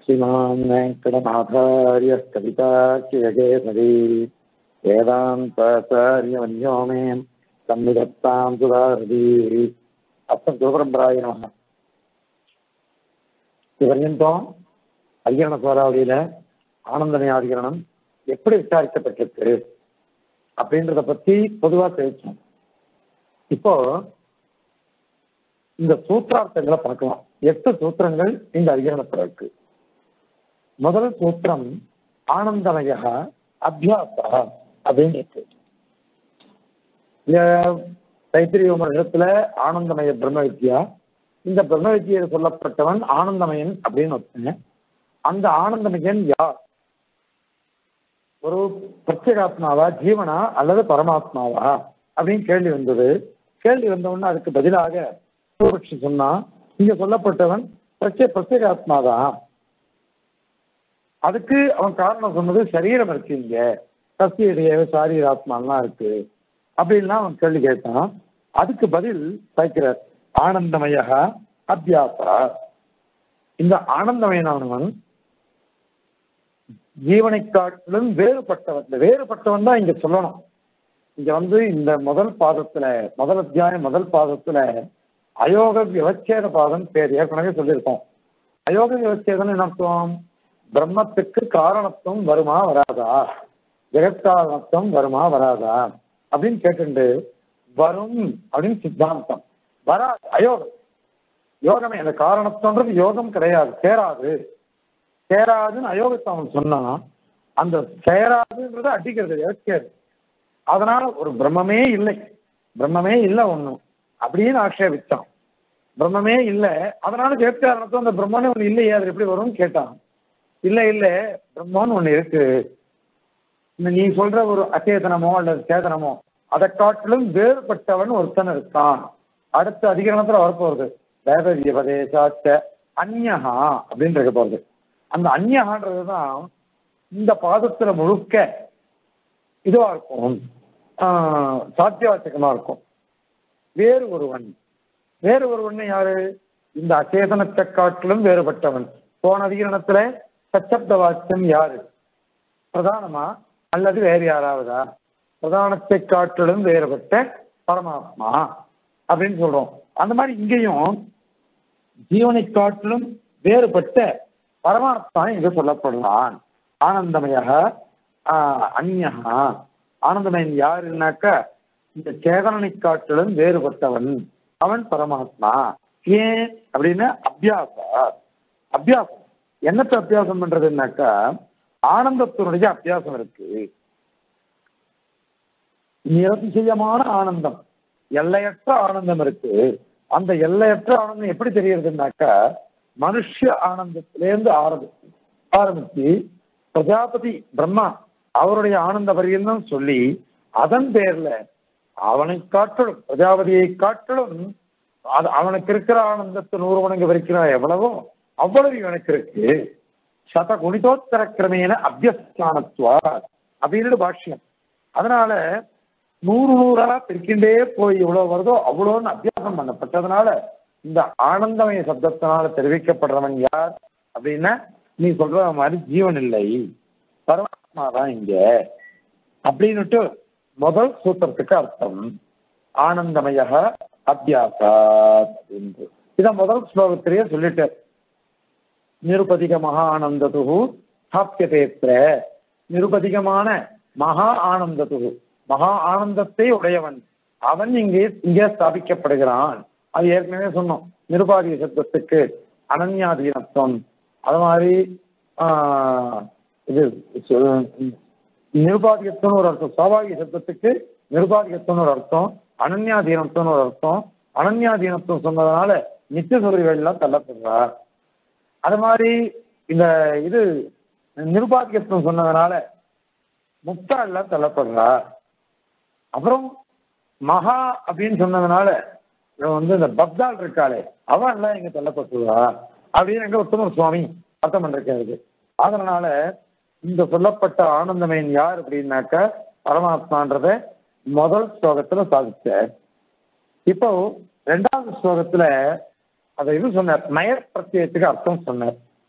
श्रीमान् वेङ्कटनाथार्यः कविताख्ययकेसरी वेदान्ताचार्यमन्यो मे सन्निधत्तां सुधारதி அஸ்தம் சிவபரம்பராய நம இதுவரையும் அதிகரண சோராவளியில ஆனந்தமய அதிகரணம் எப்படி விசாரிக்கப்பட்டிருக்கு அப்படின்றத பத்தி பொதுவா பேசணும் இப்போ இந்த சூத்திரார்த்தங்களை பார்க்கலாம் எட்டு சூத்திரங்கள் இந்த அதிகரணத்துல இருக்கு முதல் சூத்திரம் ஆனந்தமய அபியாச அப்படின்னு இருக்கு தைத்திரிய இடத்துல ஆனந்தமய பிரம்ம வித்யா இந்த பிரம்ம வித்தியில் சொல்லப்பட்டவன் ஆனந்தமயன் அப்படின்னு வச்சேன் அந்த ஆனந்தமயன் யார் ஒரு பிரத்யேகாத்மாவா ஜீவனா அல்லது பரமாத்மாவா அப்படின்னு கேள்வி வந்தது கேள்வி வந்தவொடனே அதுக்கு பதிலாக பூர்வபக்ஷி சொன்னா இங்க சொல்லப்பட்டவன் பிரத்யே பிரத்யேகாத்மாதான் அதுக்கு அவன் காரணம் சொன்னது சரீரம் இருக்கு இங்க சத்தியுடைய சாரீராத்மாலாம் இருக்கு அப்படின்லாம் அவன் கேள்வி கேட்டான் அதுக்கு பதில் வைக்கிறார் ஆனந்தமய அத்தியாசா இந்த ஆனந்தமயனானவன் ஜீவனை காட்டிலும் வேறுபட்டவன் இந்த வேறுபட்டவன் தான் இங்க சொல்லணும் இங்க வந்து இந்த முதல் பாதத்துல முதல் அத்தியாயம் முதல் பாதத்துல அயோக விவச்சேத பாதம் பேர் ஏற்கனவே சொல்லியிருக்கோம் அயோக விவச்சேதம் என்ன அர்த்தம் பிரம்மத்துக்கு காரணத்துவம் வருமா வராதா ஜெகத்காரணத்துவம் வருமா வராதா அப்படின்னு கேட்டுண்டு வரும் அப்படின்னு சித்தாந்தம் வராது அயோகம் யோகமே அந்த காரணத்துவன்றது யோகம் கிடையாது சேராது சேராதுன்னு அயோகத்தை அவன் சொன்னா அந்த சேராதுன்றத அடிக்கிறது இறக்கிறது அதனால ஒரு பிரம்மமே இல்லை பிரம்மமே இல்லை ஒண்ணும் அப்படின்னு ஆக்ஷேபிச்சான் பிரம்மமே இல்லை அதனால ஜெகத்காரணத்துவம் அந்த பிரம்மனே ஒண்ணு இல்லையே அது எப்படி வரும்னு கேட்டான் இல்லை இல்லை பிரம்மன்னு ஒண்ணு இருக்கு இந்த நீ சொல்ற ஒரு அச்சேதனமோ அல்லது சேதனமோ அதை காட்டிலும் வேறுபட்டவன் ஒருத்தன் இருக்கான் அடுத்த அதிகரணத்துல வரப்போறது வேத விபதேசாச்ச அந்யஹா அப்படின்னு இருக்க போறது அந்த அந்யஹான்றதுதான் இந்த பாதத்துல முழுக்க இதுவா இருக்கும் சாத்தியவாச்சகமா இருக்கும் வேறு ஒருவன் வேறு ஒருவன் யாரு இந்த அச்சேதனத்தை காட்டிலும் வேறுபட்டவன் போன அதிகரணத்துல சச்சப்த வாக்கியம் யாரு பிரதானமா அல்லது வேறு யாராவதா பிரதானத்தை காட்டிலும் வேறுபட்ட பரமாத்மா அப்படின்னு சொல்றோம் அந்த மாதிரி இங்கேயும் ஜீவனை காட்டிலும் வேறுபட்ட பரமாத்மா இங்கு சொல்லப்படலாம் ஆனந்தமய அந்யகா ஆனந்தமயன் யாருன்னாக்க இந்த சேதனனை காட்டிலும் வேறுபட்டவன் அவன் பரமாத்மா ஏன் அப்படின்னு அபியாச அபியாசம் என்னத்தை அபியாசம் பண்றதுன்னாக்கா ஆனந்தத்தினுடைய அபியாசம் இருக்கு நிரதிசயமான ஆனந்தம் எல்லையற்ற ஆனந்தம் இருக்கு அந்த எல்லையற்ற ஆனந்தம் எப்படி தெரியறதுனாக்கா மனுஷ ஆனந்தத்திலேருந்து ஆரம்பிச்சு ஆரம்பிச்சு பிரஜாபதி பிரம்மா அவருடைய ஆனந்த பரியந்தம் சொல்லி அதன் பேர்ல அவனை காட்டிலும் பிரஜாபதியை காட்டிலும் அது அவனுக்கு இருக்கிற ஆனந்தத்தை நூறு மடங்கு வரைக்கிற எவ்வளவோ அவ்வளவு இவனுக்கு இருக்கு சத குணிதோத்தர கிரமேன அபியஸ்தானத்துவா அப்படின்னு பாஷ்யம் அதனால நூறு நூறா பிரிக்கின்றே போய் எவ்வளவு வருதோ அவ்வளோன்னு அபியாசம் பண்ணப்பட்டதுனால இந்த ஆனந்தமய சப்தத்தினால தெரிவிக்கப்படுறவன் யார் அப்படின்னா நீ சொல்ற மாதிரி ஜீவன் இல்லை பரமாத்மா தான் இங்க அப்படின்னுட்டு முதல் சூத்திரத்துக்கு அர்த்தம் ஆனந்தமய அபியாசா என்று இத முதல் ஸ்லோகத்திலேயே சொல்லிட்டார் நிருபதிக மகா ஆனந்தது ஸ்தாபியதேத்திர நிருபதிகமான மகா ஆனந்தது மகா ஆனந்தத்தை உடையவன் அவன் இங்கே இங்கே ஸ்தாபிக்கப்படுகிறான் அது ஏற்கனவே சொன்னோம் நிருபாதிக சப்தத்துக்கு அனன்யாதீனத்துவம் அது மாதிரி இது நிருபாதிகத்துவம்னு ஒரு அர்த்தம் சுவாபாகிக சப்தத்துக்கு நிருபாதிகத்துவம்னு ஒரு அர்த்தம் அனன்யாதீனத்துவம்னு ஒரு அர்த்தம் அனன்யாதீனத்துவம் சொன்னதுனால நித்திய சொல்லிகள்லாம் தள்ளப்படுறார் அது மாதிரி இந்த இது நிருபாதிகத்துவம் சொன்னதுனால முக்தா எல்லாம் தள்ளப்படுறார் அப்புறம் மகா அப்படின்னு சொன்னதுனால வந்து இந்த பக்தால் இருக்காளே அவன் எல்லாம் இங்க தள்ளப்பட்டுருவா அப்படின்னு எங்க உத்தமர் சுவாமி அர்த்தம் பண்ணிருக்காரு அதனால இந்த சொல்லப்பட்ட ஆனந்தமயன் யார் அப்படின்னாக்க பரமாத்மான்றத முதல் ஸ்லோகத்துல சாதிச்ச இப்போ ரெண்டாவது ஸ்லோகத்துல அதை இது சொன்னார் நயர் பிரத்யத்துக்கு அர்த்தம் சொன்னார்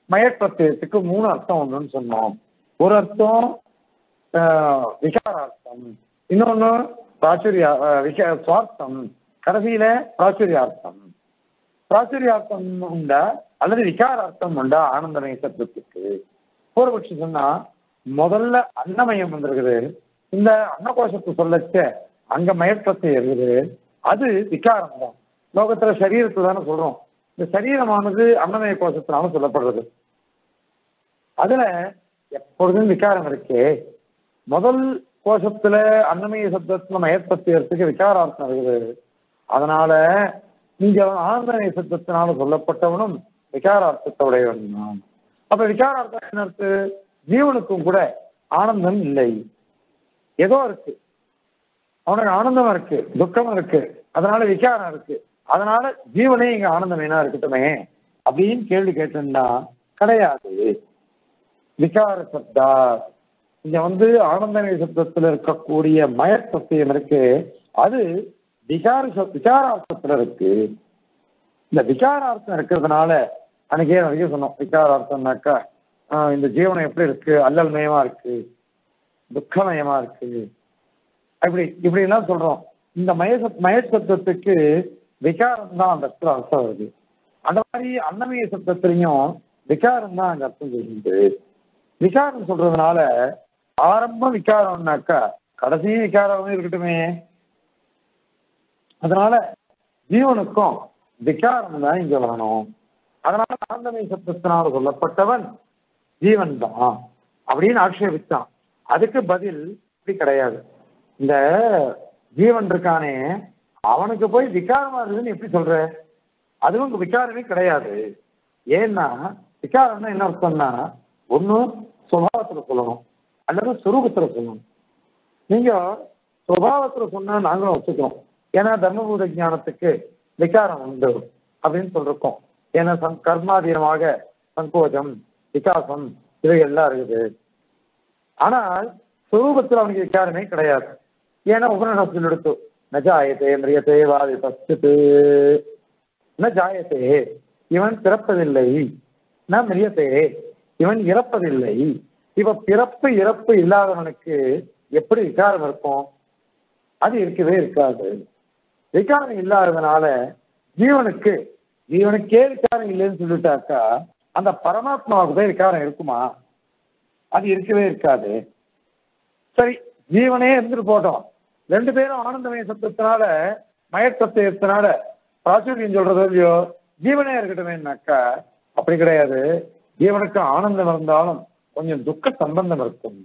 மயற்பிரத்தியத்துக்கு மூணு அர்த்தம் ஒன்றுன்னு சொன்னோம் ஒரு அர்த்தம் ஆஹ், விகாரார்த்தம் இன்னொன்னு பிராச்சுரியா ஆஹ், விக சுவார்த்தம் கடைசியில பிராச்சுரியார்த்தம் பிராச்சுரியார்த்தம் உண்டா அல்லது விகாரார்த்தம் உண்டா ஆனந்தமய சப்தத்துக்கு பூர்வபட்சி சொன்னா முதல்ல அன்னமயம் வந்திருக்குது இந்த அன்னகோஷத்தை சொல்லச்ச அங்க மயக்கத்தை இருக்குது அது விகாரம் தான் லோகத்துல சரீரத்தை தானே சொல்றோம் இந்த சரீரமானது அன்னமய கோஷத்தினால சொல்லப்படுறது அதுல எப்பொழுதும் விகாரம் இருக்கே முதல் கோஷத்துல அன்னமய சப்தத்துல மயற்பத்தியத்துக்கு விகாரார்த்தம் இருக்குது அதனால இங்க ஆனந்தமய சப்தத்தினால சொல்லப்பட்டவனும் விகாரார்த்தத்துடையவன் தான் அப்ப விகாரார்த்தம் என்ன இருக்கு ஜீவனுக்கும் கூட ஆனந்தம் இல்லை ஏதோ இருக்கு அவனுக்கு ஆனந்தம் இருக்கு துக்கம் இருக்கு அதனால விகாரம் இருக்கு அதனால ஜீவனே இங்க ஆனந்தமேனா இருக்கட்டுமே அப்படின்னு கேள்வி கேட்டிருந்தா கிடையாது விகார சப்தா இங்க வந்து ஆனந்தமய சப்தத்துல இருக்கக்கூடிய மயசத்தியம் இருக்கு அது விகார சப்- விகாரார்த்தத்துல இருக்கு இந்த விகாரார்த்தம் இருக்கிறதுனால அன்னைக்கே நிறைய சொன்னோம் விகாரார்த்தம்னாக்கா ஆஹ் இந்த ஜீவனம் எப்படி இருக்கு அல்லல் மயமா இருக்கு துக்கமயமா இருக்கு அப்படி இப்படி எல்லாம் சொல்றோம் இந்த மயச மயசப்தத்துக்கு விகாரம் தான் அந்த இடத்துல அர்த்தம் வருது அந்த மாதிரி அன்னமய சப்தத்திலையும் விகாரம் தான் அங்க அர்த்தம் சொல்லுது விகாரம் சொல்றதுனால ஆரம்ப விகாரம்னாக்கா கடைசி விகாரமே இருக்கட்டுமே அதனால ஜீவனுக்கும் விகாரம் தான் இங்க வரணும் அதனால ஆனந்தமய சப்தத்தினால் சொல்லப்பட்டவன் ஜீவன் தான் அப்படின்னு ஆட்சேபித்தான் அதுக்கு பதில் இப்படி கிடையாது இந்த ஜீவன் இருக்கானே அவனுக்கு போய் விகாரமா இருக்குதுன்னு எப்படி சொல்ற அதுவும் இங்க விகாரமே கிடையாது ஏன்னா விகாரம்னா என்ன அர்த்தம்னா ஒண்ணு சுபாவத்துல சொல்லணும் அல்லது சுரூபத்துல சொல்லணும் நீங்க சுபாவத்துல சொன்னா நாங்களும் வச்சுக்கிறோம் ஏன்னா தர்மபூத ஞானத்துக்கு விகாரம் உண்டு அப்படின்னு சொல்லிருக்கோம் ஏன்னா சம் கர்மாதீனமாக சங்கோஜம் விகாசம் இவை எல்லாம் இருக்குது ஆனால் சுரூபத்தில் அவனுக்கு விகாரமே கிடையாது ஏன்னா உபநிடத்தில் எடுத்து ந ஜாயத்தே மிரியத்தே வாதி பஸ்து ந ஜாயத்தே இவன் பிறப்பதில்லை ந மிரியத்தே இவன் இறப்பதில்லை இவ பிறப்பு இறப்பு இல்லாதவனுக்கு எப்படி விகாரம் இருக்கும் அது இருக்கவே இருக்காது விகாரம் இல்லாததுனால ஜீவனுக்கு ஜீவனுக்கே விகாரம் இல்லைன்னு சொல்லிட்டாக்கா அந்த பரமாத்மாவுக்கு போய் விகாரம் இருக்குமா அது இருக்கவே இருக்காது சரி ஜீவனே இருந்துட்டு போட்டோம் ரெண்டு பேரும் ஆனந்தமய சத்தத்தினால மயக்கத்தினால பிராச்சுரியம் சொல்றது இல்லையோ ஜீவனே இருக்கட்டுமேனாக்கா அப்படி கிடையாது ஜீவனுக்கு ஆனந்தம் இருந்தாலும் கொஞ்சம் துக்க சம்பந்தம் இருக்கும்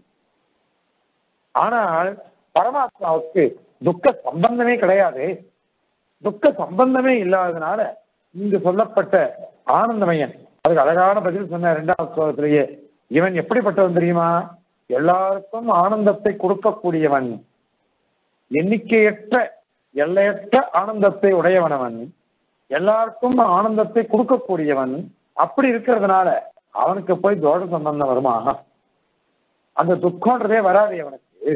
ஆனால் பரமாத்மாவுக்கு துக்க சம்பந்தமே கிடையாது துக்க சம்பந்தமே இல்லாததுனால இங்கு சொல்லப்பட்ட ஆனந்தமயன் அதுக்கு அழகான பதில் சொன்ன இரண்டாவது ஸ்லோகத்திலேயே இவன் எப்படிப்பட்டவன் தெரியுமா எல்லாருக்கும் ஆனந்தத்தை கொடுக்கக்கூடியவன் எண்ணிக்கையற்ற எல்லையற்ற ஆனந்தத்தை உடையவனவன் எல்லாருக்கும் ஆனந்தத்தை கொடுக்கக்கூடியவன் அப்படி இருக்கிறதுனால அவனுக்கு போய் தோஷ சம்பந்தம் வருமா அந்த துக்கம்ன்றதே வராது அவனுக்கு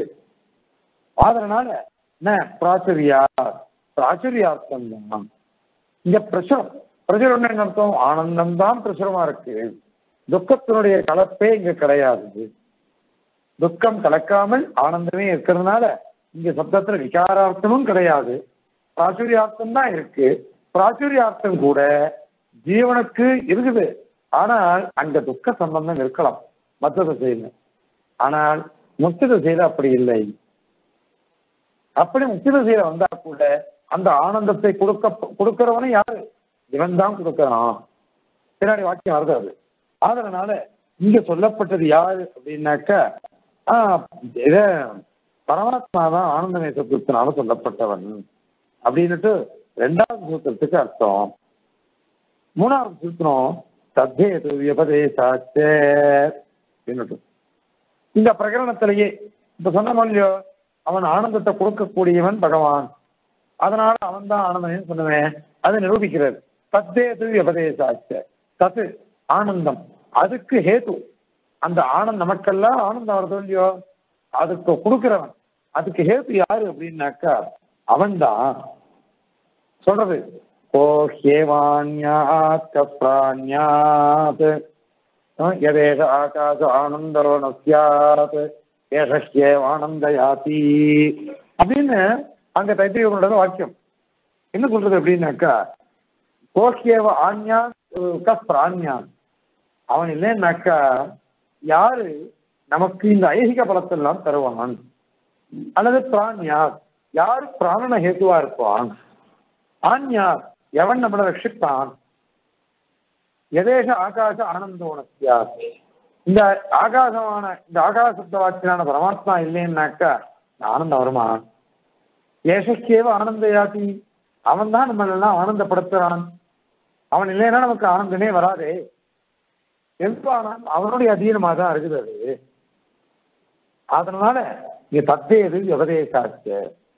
அதனால என்ன பிராச்சுரியா பிராச்சுரியார்த்தம் தான் இங்க பிரசுரம் பிரசுரம் என்ன அர்த்தம் ஆனந்தம் தான் பிரசுரமா இருக்கு துக்கத்தினுடைய கலப்பே இங்க கிடையாது துக்கம் கலக்காமல் ஆனந்தமே இருக்கிறதுனால இங்க சப்தத்துல விகாரார்த்தமும் கிடையாது பிராச்சுரியார்த்தம் தான் இருக்கு பிராச்சுரியார்த்தம் கூட ஜீவனுக்கு இருக்குது ஆனால் அங்க துக்க சம்பந்தம் இருக்கலாம் மற்ற திசையில ஆனால் முக்தி திசையில அப்படி இல்லை அப்படி முக்தி திசையில வந்தா கூட அந்த ஆனந்தத்தை கொடுக்க கொடுக்கிறவனும் யாரு இவன் தான் கொடுக்கறான் பின்னாடி வாக்கியம் வருது அது அதனால இங்க சொல்லப்பட்டது யாரு அப்படின்னாக்க ஆஹ் இத பரமாத்மா தான் ஆனந்தமய சத்துவத்தினால சொல்லப்பட்டவன் அப்படின்னுட்டு ரெண்டாவது சூத்திரத்துக்கு அர்த்தம் மூணாவது சூத்திரம் தத்தேது விபதேசாச்சே அப்படின்னுட்டு இந்த பிரகரணத்திலேயே இப்ப சொன்ன இல்லையோ அவன் ஆனந்தத்தை கொடுக்கக்கூடியவன் பகவான் அதனால அவன் தான் ஆனந்தம் சொன்னவன் அதை நிரூபிக்கிறது தத்தேது விபதேசாச்ச தத்து ஆனந்தம் அதுக்கு ஹேது அந்த ஆனந்தம் நமக்கெல்லாம் ஆனந்தம் வருதோ இல்லையோ அதுக்கு கொடுக்கிறவன் அதுக்கு ஹேத்து யாரு அப்படின்னாக்கா அவன்தான் சொல்றது ஓ ஹேவான்யாத் பிராண்யாத் எதேக ஆகாச ஆனந்தோ நஸ்யாத் ஏஷேவ ஆனந்தயாதி அப்படின்னு அங்க தைத்திரியோட வாக்கியம் என்ன சொல்றது அப்படின்னாக்கா கோஷ்யேவ ஆன்யான் கஸ் பிராண்யான் அவன் இல்லைன்னாக்கா யாரு நமக்கு இந்த ஐகிக பலத்தெல்லாம் தருவான் அல்லது பிராண்யார் யார் பிராணன ஹேத்துவா இருப்பான் ஆன்யார் எவன் நம்மளை ரட்சிப்பான் எதேக ஆகாச ஆனந்தோனத்தியா இந்த ஆகாசமான இந்த ஆகாசத்த வாக்கியனான பரமாத்மா இல்லைன்னாக்கா இந்த ஆனந்தம் வருமா ஏசக்கேவ ஆனந்தயாதி அவன் தான் நம்மளெல்லாம் ஆனந்தப்படுத்துறான் அவன் இல்லைன்னா நமக்கு ஆனந்தமே வராதே எவ்வாறான் அவனுடைய அதீனமாக தான் இருக்குது அது அதனால இங்க தத்தேது உபதேசாச்சு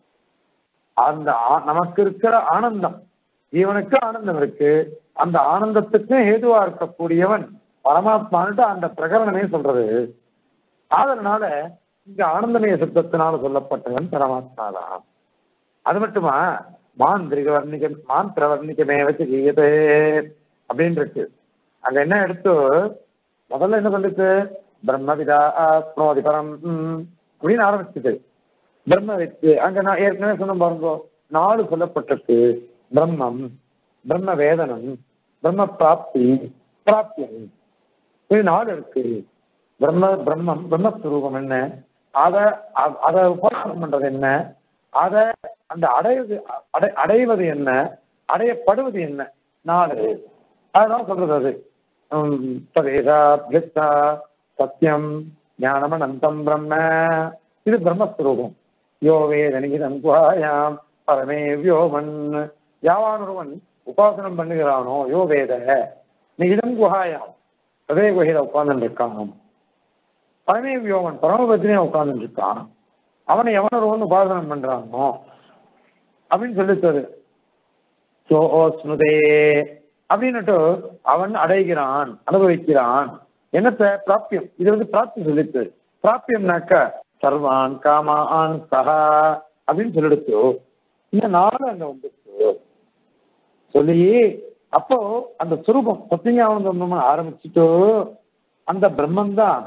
அந்த ஆ- நமக்கு இருக்கிற ஆனந்தம் ஜீவனுக்கு ஆனந்தம் இருக்கு அந்த ஆனந்தத்துக்கும் ஏதுவா இருக்கக்கூடியவன் பரமாத்மான்ட்டு அந்த பிரகரணமே சொல்றது அதனால இங்க ஆனந்தமய சித்தத்தினால சொல்லப்பட்டவன் பரமாத்மா தான் அது மட்டுமா மான் திரிகவர்ணிக மான் பிரவர்ணிக்கமே வச்சு கீயதே அப்படின்னு இருக்கு அங்க என்ன எடுத்து முதல்ல என்ன சொல்லுச்சு பிரம்மவிதா ஆத்மோதி பரம் ம், அப்படின்னு ஆரம்பிச்சுது பிரம்ம வித்து அங்க நான் ஏற்கனவே சொன்ன பாருங்க நாலு சொல்லப்பட்டிருக்கு பிரம்மம் பிரம்ம வேதனம் பிரம்ம பிராப்தி பிராப்தியம் இது நாலு இருக்கு பிரம்ம பிரம்மம் பிரம்மஸ்வரூபம் என்ன அதை அ- அதை உபாசனம் பண்றது என்ன அதை அந்த அடைவது அடை அடைவது என்ன அடையப்படுவது என்ன நாலு அதுதான் சொல்றது அது உம், ததேதா அத்வித்தா சத்தியம் ஞானம் அனந்தம் பிரம்ம இது பிரம்மஸ்வரூபம் யோ வேதனிகிதம் குஹாயாம் பரமே வியோமன் யாவான் ஒருவன் உபாசனம் பண்ணுகிறானோ யோ வேத நிகிதம் குஹாயாம் அதே குகையில உட்கார்ந்து இருக்கான் பரமே வியோமன் பரமபத்தினே உட்கார்ந்து இருக்கான் அவனை எவன் ஒருவன் உபாசனம் பண்றானோ அப்படின்னு சொல்லித்தது சோ ஸ்னுதே அப்படின்னுட்டு அவன் அடைகிறான் அனுபவிக்கிறான் என்னத்த பிராப்தியம் இது வந்து பிராப்தி சொல்லித்து பிராப்தியம்னாக்க சர்வான் காமான் சஹா அப்படின்னு சொல்லிடுச்சு இந்த நாலு அங்க வந்துச்சு சொல்லி அப்போ அந்த சுரூபம் சத்தியானந்தம் ஆரம்பிச்சுட்டு அந்த பிரம்மன் தான்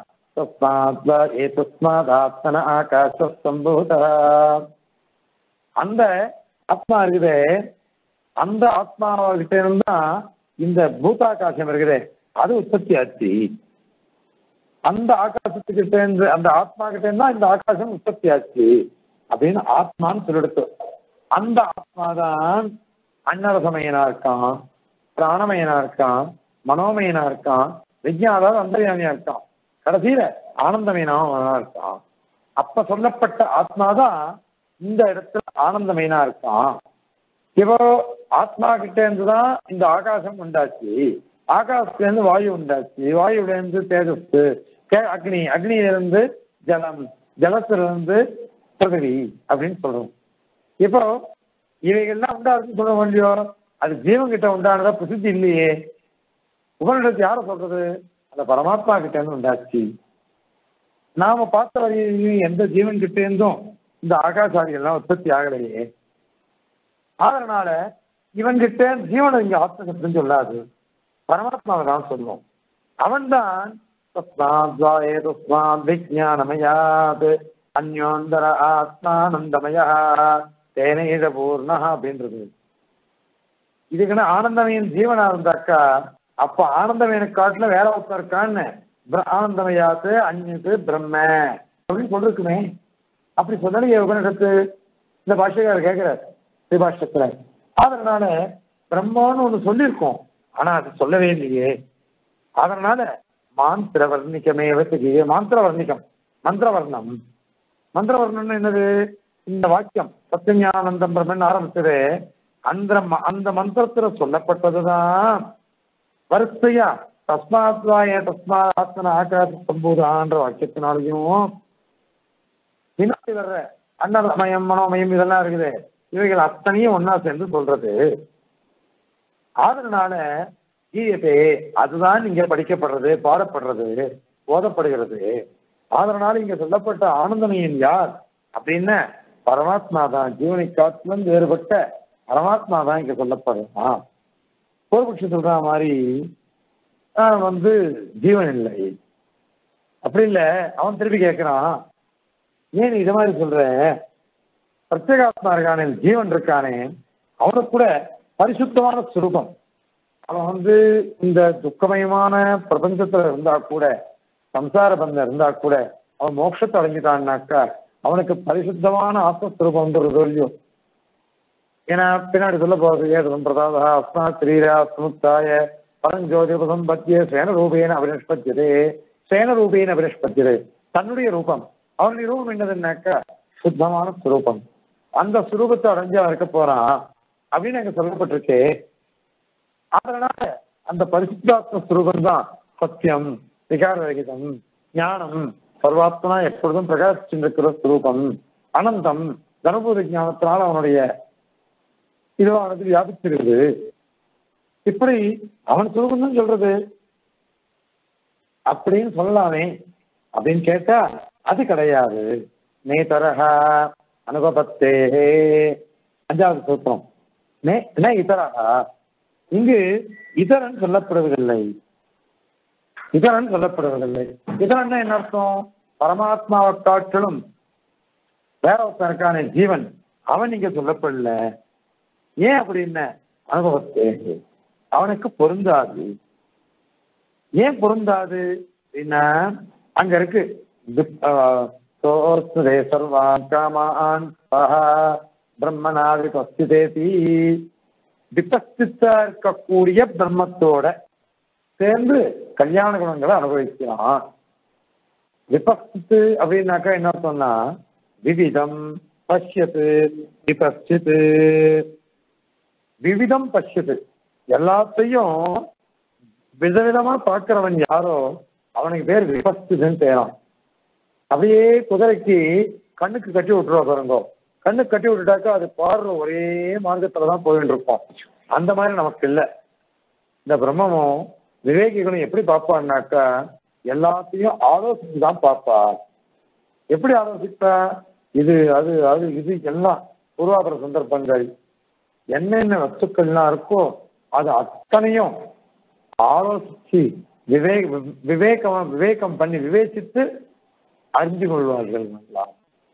ஏதஸ்மாத் ஆகாச சம்பூதா அந்த ஆத்மா இருக்குதே அந்த ஆத்மாவிட்ட இருந்தா இந்த பூதாகாசம் இருக்குதே அது உற்பத்தி ஆச்சு அந்த ஆகாசத்துக்கிட்ட இருந்து அந்த ஆத்மா கிட்ட இருந்தா இந்த ஆகாசம் உற்பத்தி ஆச்சு அப்படின்னு ஆத்மான்னு சொல்லிடுத்து அந்த ஆத்மாதான் அன்னரசமயனா இருக்கான் பிராணமயனா இருக்கான் மனோமயனா இருக்கான் விஜயாதாவது அந்தர்யாமியா இருக்கான் கடைசியில ஆனந்தமயனாவும் இருக்கான் அப்ப சொல்லப்பட்ட ஆத்மாதான் இந்த இடத்துல ஆனந்தமயனா இருக்கான் இப்போ ஆத்மா கிட்ட இருந்து தான் இந்த ஆகாசம் உண்டாச்சு ஆகாசத்துல இருந்து வாயு உண்டாச்சு வாயுல இருந்து தேஜஸ் கே- அக்னி அக்னியில இருந்து ஜலம் ஜலத்துல இருந்து பிருதிவி அப்படின்னு சொல்றோம் இப்போ இவைகள்லாம் உண்டாருன்னு சொல்ல வேண்டியோ அது ஜீவன் கிட்ட உண்டானதா பிரசித்தி இல்லையே உபனிடத்து யார சொல்றது அந்த பரமாத்மா கிட்ட இருந்து உண்டாச்சு நாம பார்த்த வரையிலையும் எந்த ஜீவன் கிட்ட இருந்தும் இந்த ஆகாசாதிகள்லாம் உற்பத்தி ஆகலையே அதனால இவன்கிட்ட ஜீவனை இங்க ஆத்மசப்தம் சொல்லாது பரமாத்மாவை தான் சொல்லும் அவன்தான் தஸ்மாத் ஜாயே தஸ்மாத் விஜயானமயாத் அந்யோந்தர ஆத்மானந்தமயா தேனேத பூர்ணா அப்படின்றது இதுக்குன்னு ஆனந்தமயன் ஜீவனா இருந்தாக்கா அப்ப ஆனந்தமயனுக்கு காட்டுல வேற ஒருத்தர் இருக்கான்னு பிர- ஆனந்தமயாத்து அந்நது பிரம்ம அப்படின்னு சொல்லிருக்குமே அப்படி சொல்லலையே உபனிடத்து இந்த பாஷையார் கேட்கிறார் ஸ்ரீபாஷ்யத்துல அதனால பிரம்மன்னு ஒண்ணு சொல்லியிருக்கோம் ஆனா அது சொல்லவே இல்லையே அதனால மாந்திர வர்ணிக்கமே வச்சுக்கிய மாந்திர வர்ணிக்கம் மந்திரவர்ணம் மந்திரவர்ணம்னு என்னது இந்த வாக்கியம் சத்தியஞானந்தம் பிரம்மன் ஆரம்பிச்சது அந்த ம- அந்த மந்திரத்துல சொல்லப்பட்டதுதான் வரிசையா தஸ்மாத் வாய தஸ்மாத் ஆத்மன ஆகாச சம்பூதான்ற வாக்கியத்தினாலையும் பின்னாடி வர்ற அன்னமயம் மனோமயம் இதெல்லாம் இருக்குது இவைகள் அத்தனையும் ஒண்ணா சேர்ந்து சொல்றது அதனால கீயத்தே அதுதான் இங்க படிக்கப்படுறது பாடப்படுறது ஓதப்படுகிறது அதனால இங்க சொல்லப்பட்ட ஆனந்தமயன் யார் அப்படின்னா பரமாத்மா தான் ஜீவனை காட்டிலும் வேறுபட்ட பரமாத்மா தான் இங்க சொல்லப்படுறான் பூர்வபக்ஷி சொல்ற மாதிரி ஆஹ், வந்து ஜீவன் இல்லை அப்படி இல்லை அவன் திருப்பி கேட்கிறான் ஏன் நீ இது மாதிரி சொல்ற பிரத்யேகாத்மா இருக்கானே ஜீவன் இருக்கானே அவனுக்கு கூட பரிசுத்தமான சுரூபம் அவன் வந்து இந்த துக்கமயமான பிரபஞ்சத்துல இருந்தா கூட சம்சார பந்தம் இருந்தா கூட அவன் மோட்சத்தை அடைஞ்சிட்டான்னாக்கா அவனுக்கு பரிசுத்தமான ஆத்மஸ்வரூபம்ன்றது இல்லையோ ஏன்னா பின்னாடி சொல்ல போறது ஏதம் பிரதாத அஸ்மா ஸ்ரீரா ஸ்முத்தாய பரஞ்சோதிபதம் பத்திய சேனரூபேன அபினிஷ்பத்தியதே சேனரூபேன அபினிஷ்பத்தியதே தன்னுடைய ரூபம் அவனுடைய ரூபம் என்னதுன்னாக்கா சுத்தமான சுரூபம் அந்த சுரூபத்தை அடைஞ்சு அவன் இருக்க போறான் அப்படின்னு அங்க சொல்லப்பட்டிருக்கு அதனால அந்த பரிசுத்தாத்ம சுரூபம் தான் சத்தியம் விகாரரகிதம் ஞானம் சர்வாத்மனா எப்பொழுதும் பிரகாசிச்சிருக்கிற சுரூபம் அனந்தம் கனபூத ஞானத்தினால் அவனுடைய இதுவானது வியாபிச்சிருக்குது இப்படி அவன் சுரூபம் தான் சொல்றது அப்படின்னு சொல்லலாமே அப்படின்னு கேட்டா அது கிடையாது நேதரக அனுபவத்தேகே அஞ்சாவது சூத்திரம் நே ந இதரகா இங்கு இதரன் சொல்லப்படுவதில்லை இதரன் சொல்லப்படுவதில்லை இதரன் என்ன அர்த்தம் பரமாத்மாவை காட்டிலும் வேற ஒருத்தன் இருக்கானே ஜீவன் அவன் இங்க சொல்லப்படல ஏன் அப்படின்னு அனுபவத்தே அவனுக்கு பொருந்தாது ஏன் பொருந்தாது அப்படின்னா அங்க இருக்கு திப்- ஆஹ் சோஸ்தே சர்வான் காமான் பஹ பிரம்மனாதி பஸ்திதேதி விபஸ்தித்தா இருக்கக்கூடிய பிரம்மத்தோட சேர்ந்து கல்யாண குணங்களை அனுபவிக்கிறான் விபஸ்தித்து அப்படின்னாக்கா என்ன அர்த்தம்னா விவிதம் பஷ்யத்து விபஸ்தித்து விவிதம் பஷ்யத்து எல்லாத்தையும் விதவிதமா பார்க்கிறவன் யாரோ அவனுக்கு பேர் விபஸ்திதுன்னு பேரான் அப்படியே குதிரைக்கு கண்ணுக்கு கட்டி விட்டுருவா பாருங்க கண்ணுக்கு கட்டி விட்டுட்டாக்கா அது பாடுற ஒரே மார்க்கத்துல தான் போயிட்டு இருப்போம் அந்த மாதிரி நமக்கு இல்லை இந்த பிரம்மமும் விவேகிகளும் எப்படி பார்ப்பான்னாக்கா எல்லாத்தையும் ஆலோசித்து தான் பார்ப்பா எப்படி ஆலோசிப்பா இது அது அது இது எல்லாம் பூர்வாபர சந்தர்ப்பங்கள் என்னென்ன வஸ்துக்கள்லாம் இருக்கோ அது அத்தனையும் ஆலோசிச்சு விவேக விவேகம் விவேகம் பண்ணி விவேசித்து அறிந்து கொள்வார்கள் நல்லா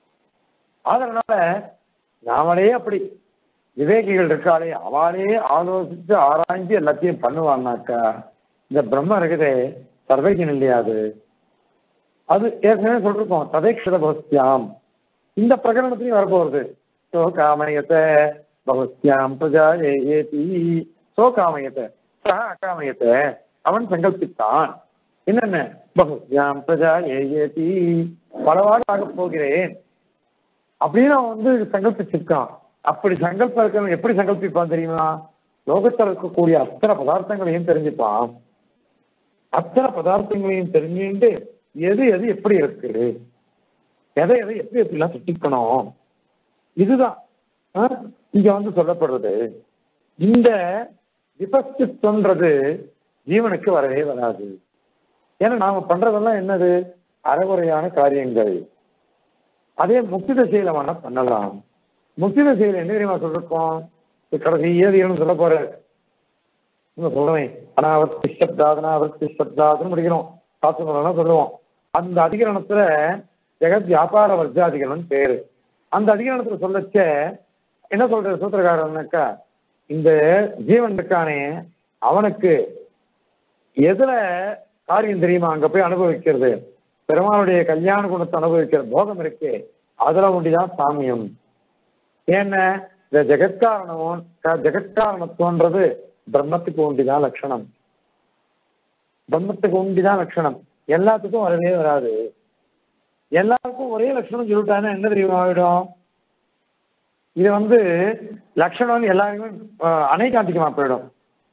அதனால நாமளே அப்படி விவேகிகள் இருக்காளே அவளே ஆலோசித்து ஆராய்ஞ்சு எல்லாத்தையும் பண்ணுவான்னாக்கா இந்த பிரம்ம இருக்குதே சர்வைஜன் இல்லையா அது அது ஏற்கனவே சொல்லிருக்கோம் ததேக்ஷத பகஸ்தியாம் இந்த பிரகரணத்திலையும் வரப்போகுது சோ காமயத்தை பகஸ்தியாம் பிரஜா ஏதி சோ காமயத்தை சக அகாமயத்தை அவன் சங்கல்பித்தான் என்னென்ன பகஸ்தியாம் பிரஜா ஏதி பலவாறு ஆகப் போகிறேன் அப்படின்னு அவன் வந்து சங்கல்பிச்சிருக்கான் அப்படி சங்கல்பம் இருக்கிறவன் எப்படி சங்கல்பிப்பான் தெரியுமா லோகத்தில் இருக்கக்கூடிய அத்தனை பதார்த்தங்களையும் தெரிஞ்சுப்பான் அத்தனை பதார்த்தங்களையும் தெரிஞ்சுட்டு எது எது எப்படி இருக்கு எதை எதை எப்படி எப்படிலாம் சுட்டிக்கணும் இதுதான் ஆ, இங்க வந்து சொல்லப்படுறது இந்த விபஸ்தித்வன்றது ஜீவனுக்கு வரவே வராது ஏன்னா நாம பண்றதெல்லாம் என்னது அறகுறையான காரியங்கள் அதே முக்தி தசையில வேணா பண்ணலாம் முக்தி தசையில என்ன தெரியுமா சொல்லிருக்கோம் இது கடைசி ஏதியம்னு சொல்ல போற சொல்லுவேன் அனாவர்த்தி சப்தாத் அனாவர்த்தி சப்தாத்னு முடிக்கணும் காசு சொல்லலாம் சொல்லுவோம் அந்த அதிகரணத்துல ஜெகத் வியாபார வர்ஜாதிகரணம் பேரு அந்த அதிகரணத்துல சொல்லச்ச என்ன சொல்ற சூத்திரக்காரன்னாக்கா இந்த ஜீவன் இருக்கானே அவனுக்கு எதுல காரியம் தெரியுமா அங்க போய் அனுபவிக்கிறது பெருமானுடைய கல்யாண குணத்தை அனுபவிக்கிற போகம் இருக்கு அதுல ஒண்டிதான் சாமியம் ஏன்னா இந்த ஜெகத்காரணம் க- ஜெகத்காரணத்துவன்றது பிரம்மத்துக்கு ஒண்டிதான் லட்சணம் பிரம்மத்துக்கு ஒண்டிதான் லட்சணம் எல்லாத்துக்கும் வரவே வராது எல்லாருக்கும் ஒரே லட்சணம் சொல்லிட்டாங்கன்னா என்ன தெரியுமா ஆயிடும் இது வந்து லட்சணம் எல்லாருக்குமே அஹ், அனைகாந்திகமா போயிடும்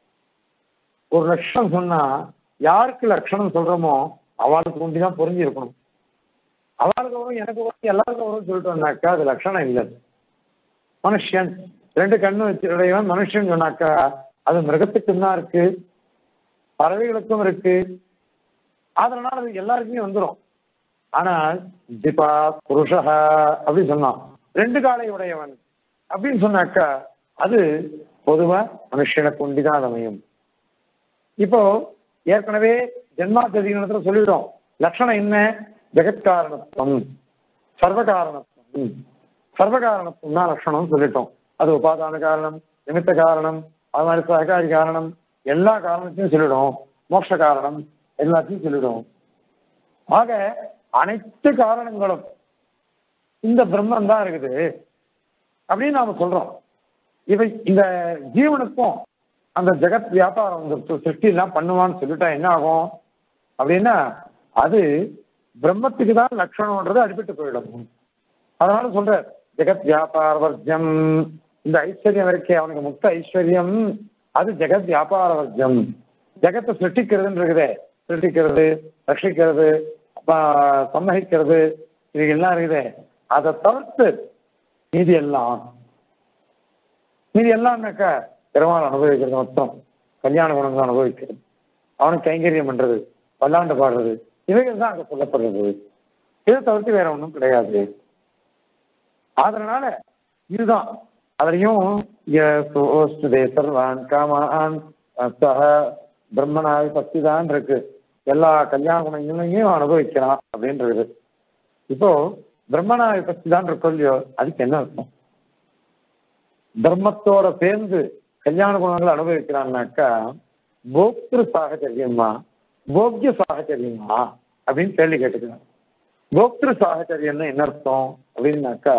ஒரு லட்சணம் சொன்னா யாருக்கு லட்சணம் சொல்றோமோ அவளுக்கு ஒண்டி தான் புரிஞ்சு இருக்கணும் அவளுக்கு வரும் எனக்கு வரும் எல்லாருக்கும் வரும் சொல்லிட்டோம்னாக்கா அது லட்சணம் இல்லை மனுஷன் ரெண்டு கண்ணு வச்சுடையவன் மனுஷன் சொன்னாக்கா அது மிருகத்துக்கும் தான் இருக்கு பறவைகளுக்கும் இருக்கு அதனால அது எல்லாருக்குமே வந்துடும் ஆனால் திபா புருஷா அப்படின்னு சொன்னான் ரெண்டு காலை உடையவன் அப்படின்னு சொன்னாக்கா அது பொதுவா மனுஷனை கொண்டுதான் அமையும் இப்போ ஏற்கனவே ஜென்மாத்தியதிகரணத்துல சொல்லிவிடும் லட்சணம் என்ன ஜெகத்காரணத்துவம் சர்வகாரணத்துவம் சர்வகாரணத்துவம் தான் லட்சணம்னு சொல்லிட்டோம் அது உபாதான காரணம் நிமித்த காரணம் அது மாதிரி சககாரி காரணம் எல்லா காரணத்தையும் சொல்லிடும் மோட்ச காரணம் எல்லாத்தையும் சொல்லிடும் ஆக அனைத்து காரணங்களும் இந்த பிரம்மன் தான் இருக்குது அப்படின்னு நாம சொல்றோம் இவை இந்த ஜீவனுக்கும் அந்த ஜெகத் வியாபாரம் இந்த சிருஷ்டி எல்லாம் பண்ணுவான்னு சொல்லிட்டா என்ன ஆகும் அப்படின்னா அது பிரம்மத்துக்கு தான் லட்சணம்ன்றது அடிபட்டு போயிடும் அதனால சொல்ற ஜெகத் வியாபார வர்ஜம் இந்த ஐஸ்வர்யம் இருக்கே அவனுக்கு முக்த ஐஸ்வர்யம் அது ஜெகத் வியாபார வர்ஜம் ஜெகத்தை சிருஷ்டிக்கிறதுன்னு இருக்குதே சிருஷ்டிக்கிறது ரட்சிக்கிறது ஆஹ், சம்மதிக்கிறது இது எல்லாம் இருக்குதே அதை தவிர்த்து மீதி எல்லாம் மீதி எல்லாம்னாக்கா பெருமாள் அனுபவிக்கிறது மொத்தம் கல்யாண குணங்கள் அனுபவிக்கிறது அவனுக்கு கைங்கரியம் பண்றது பல்லாண்டு பாடுறது இவைகள் தான் அங்க சொல்லப்படுறது இதை தவிர்த்து வேற ஒன்றும் கிடையாது அதனால இதுதான் அதுலயும் யோஸ்துதே சர்வான் காமான் சக பிரம்மனாய் பக்தி தான் இருக்கு எல்லா கல்யாண குணங்களையும் அனுபவிக்கிறான் அப்படின்றது இப்போ பிரம்மனாய் பக்தி தான் இருக்கோ இல்லையோ அதுக்கு என்ன அர்த்தம் தர்மத்தோட சேர்ந்து கல்யாண குணங்களை அனுபவிக்கிறான்னாக்கா போக்திரு சாகச்சரியமா போக்கிய சாகச்சரியமா அப்படின்னு கேள்வி கேட்டுக்கிறேன் போக்திரு சாகச்சரியம்னு என்ன அர்த்தம் அப்படின்னாக்கா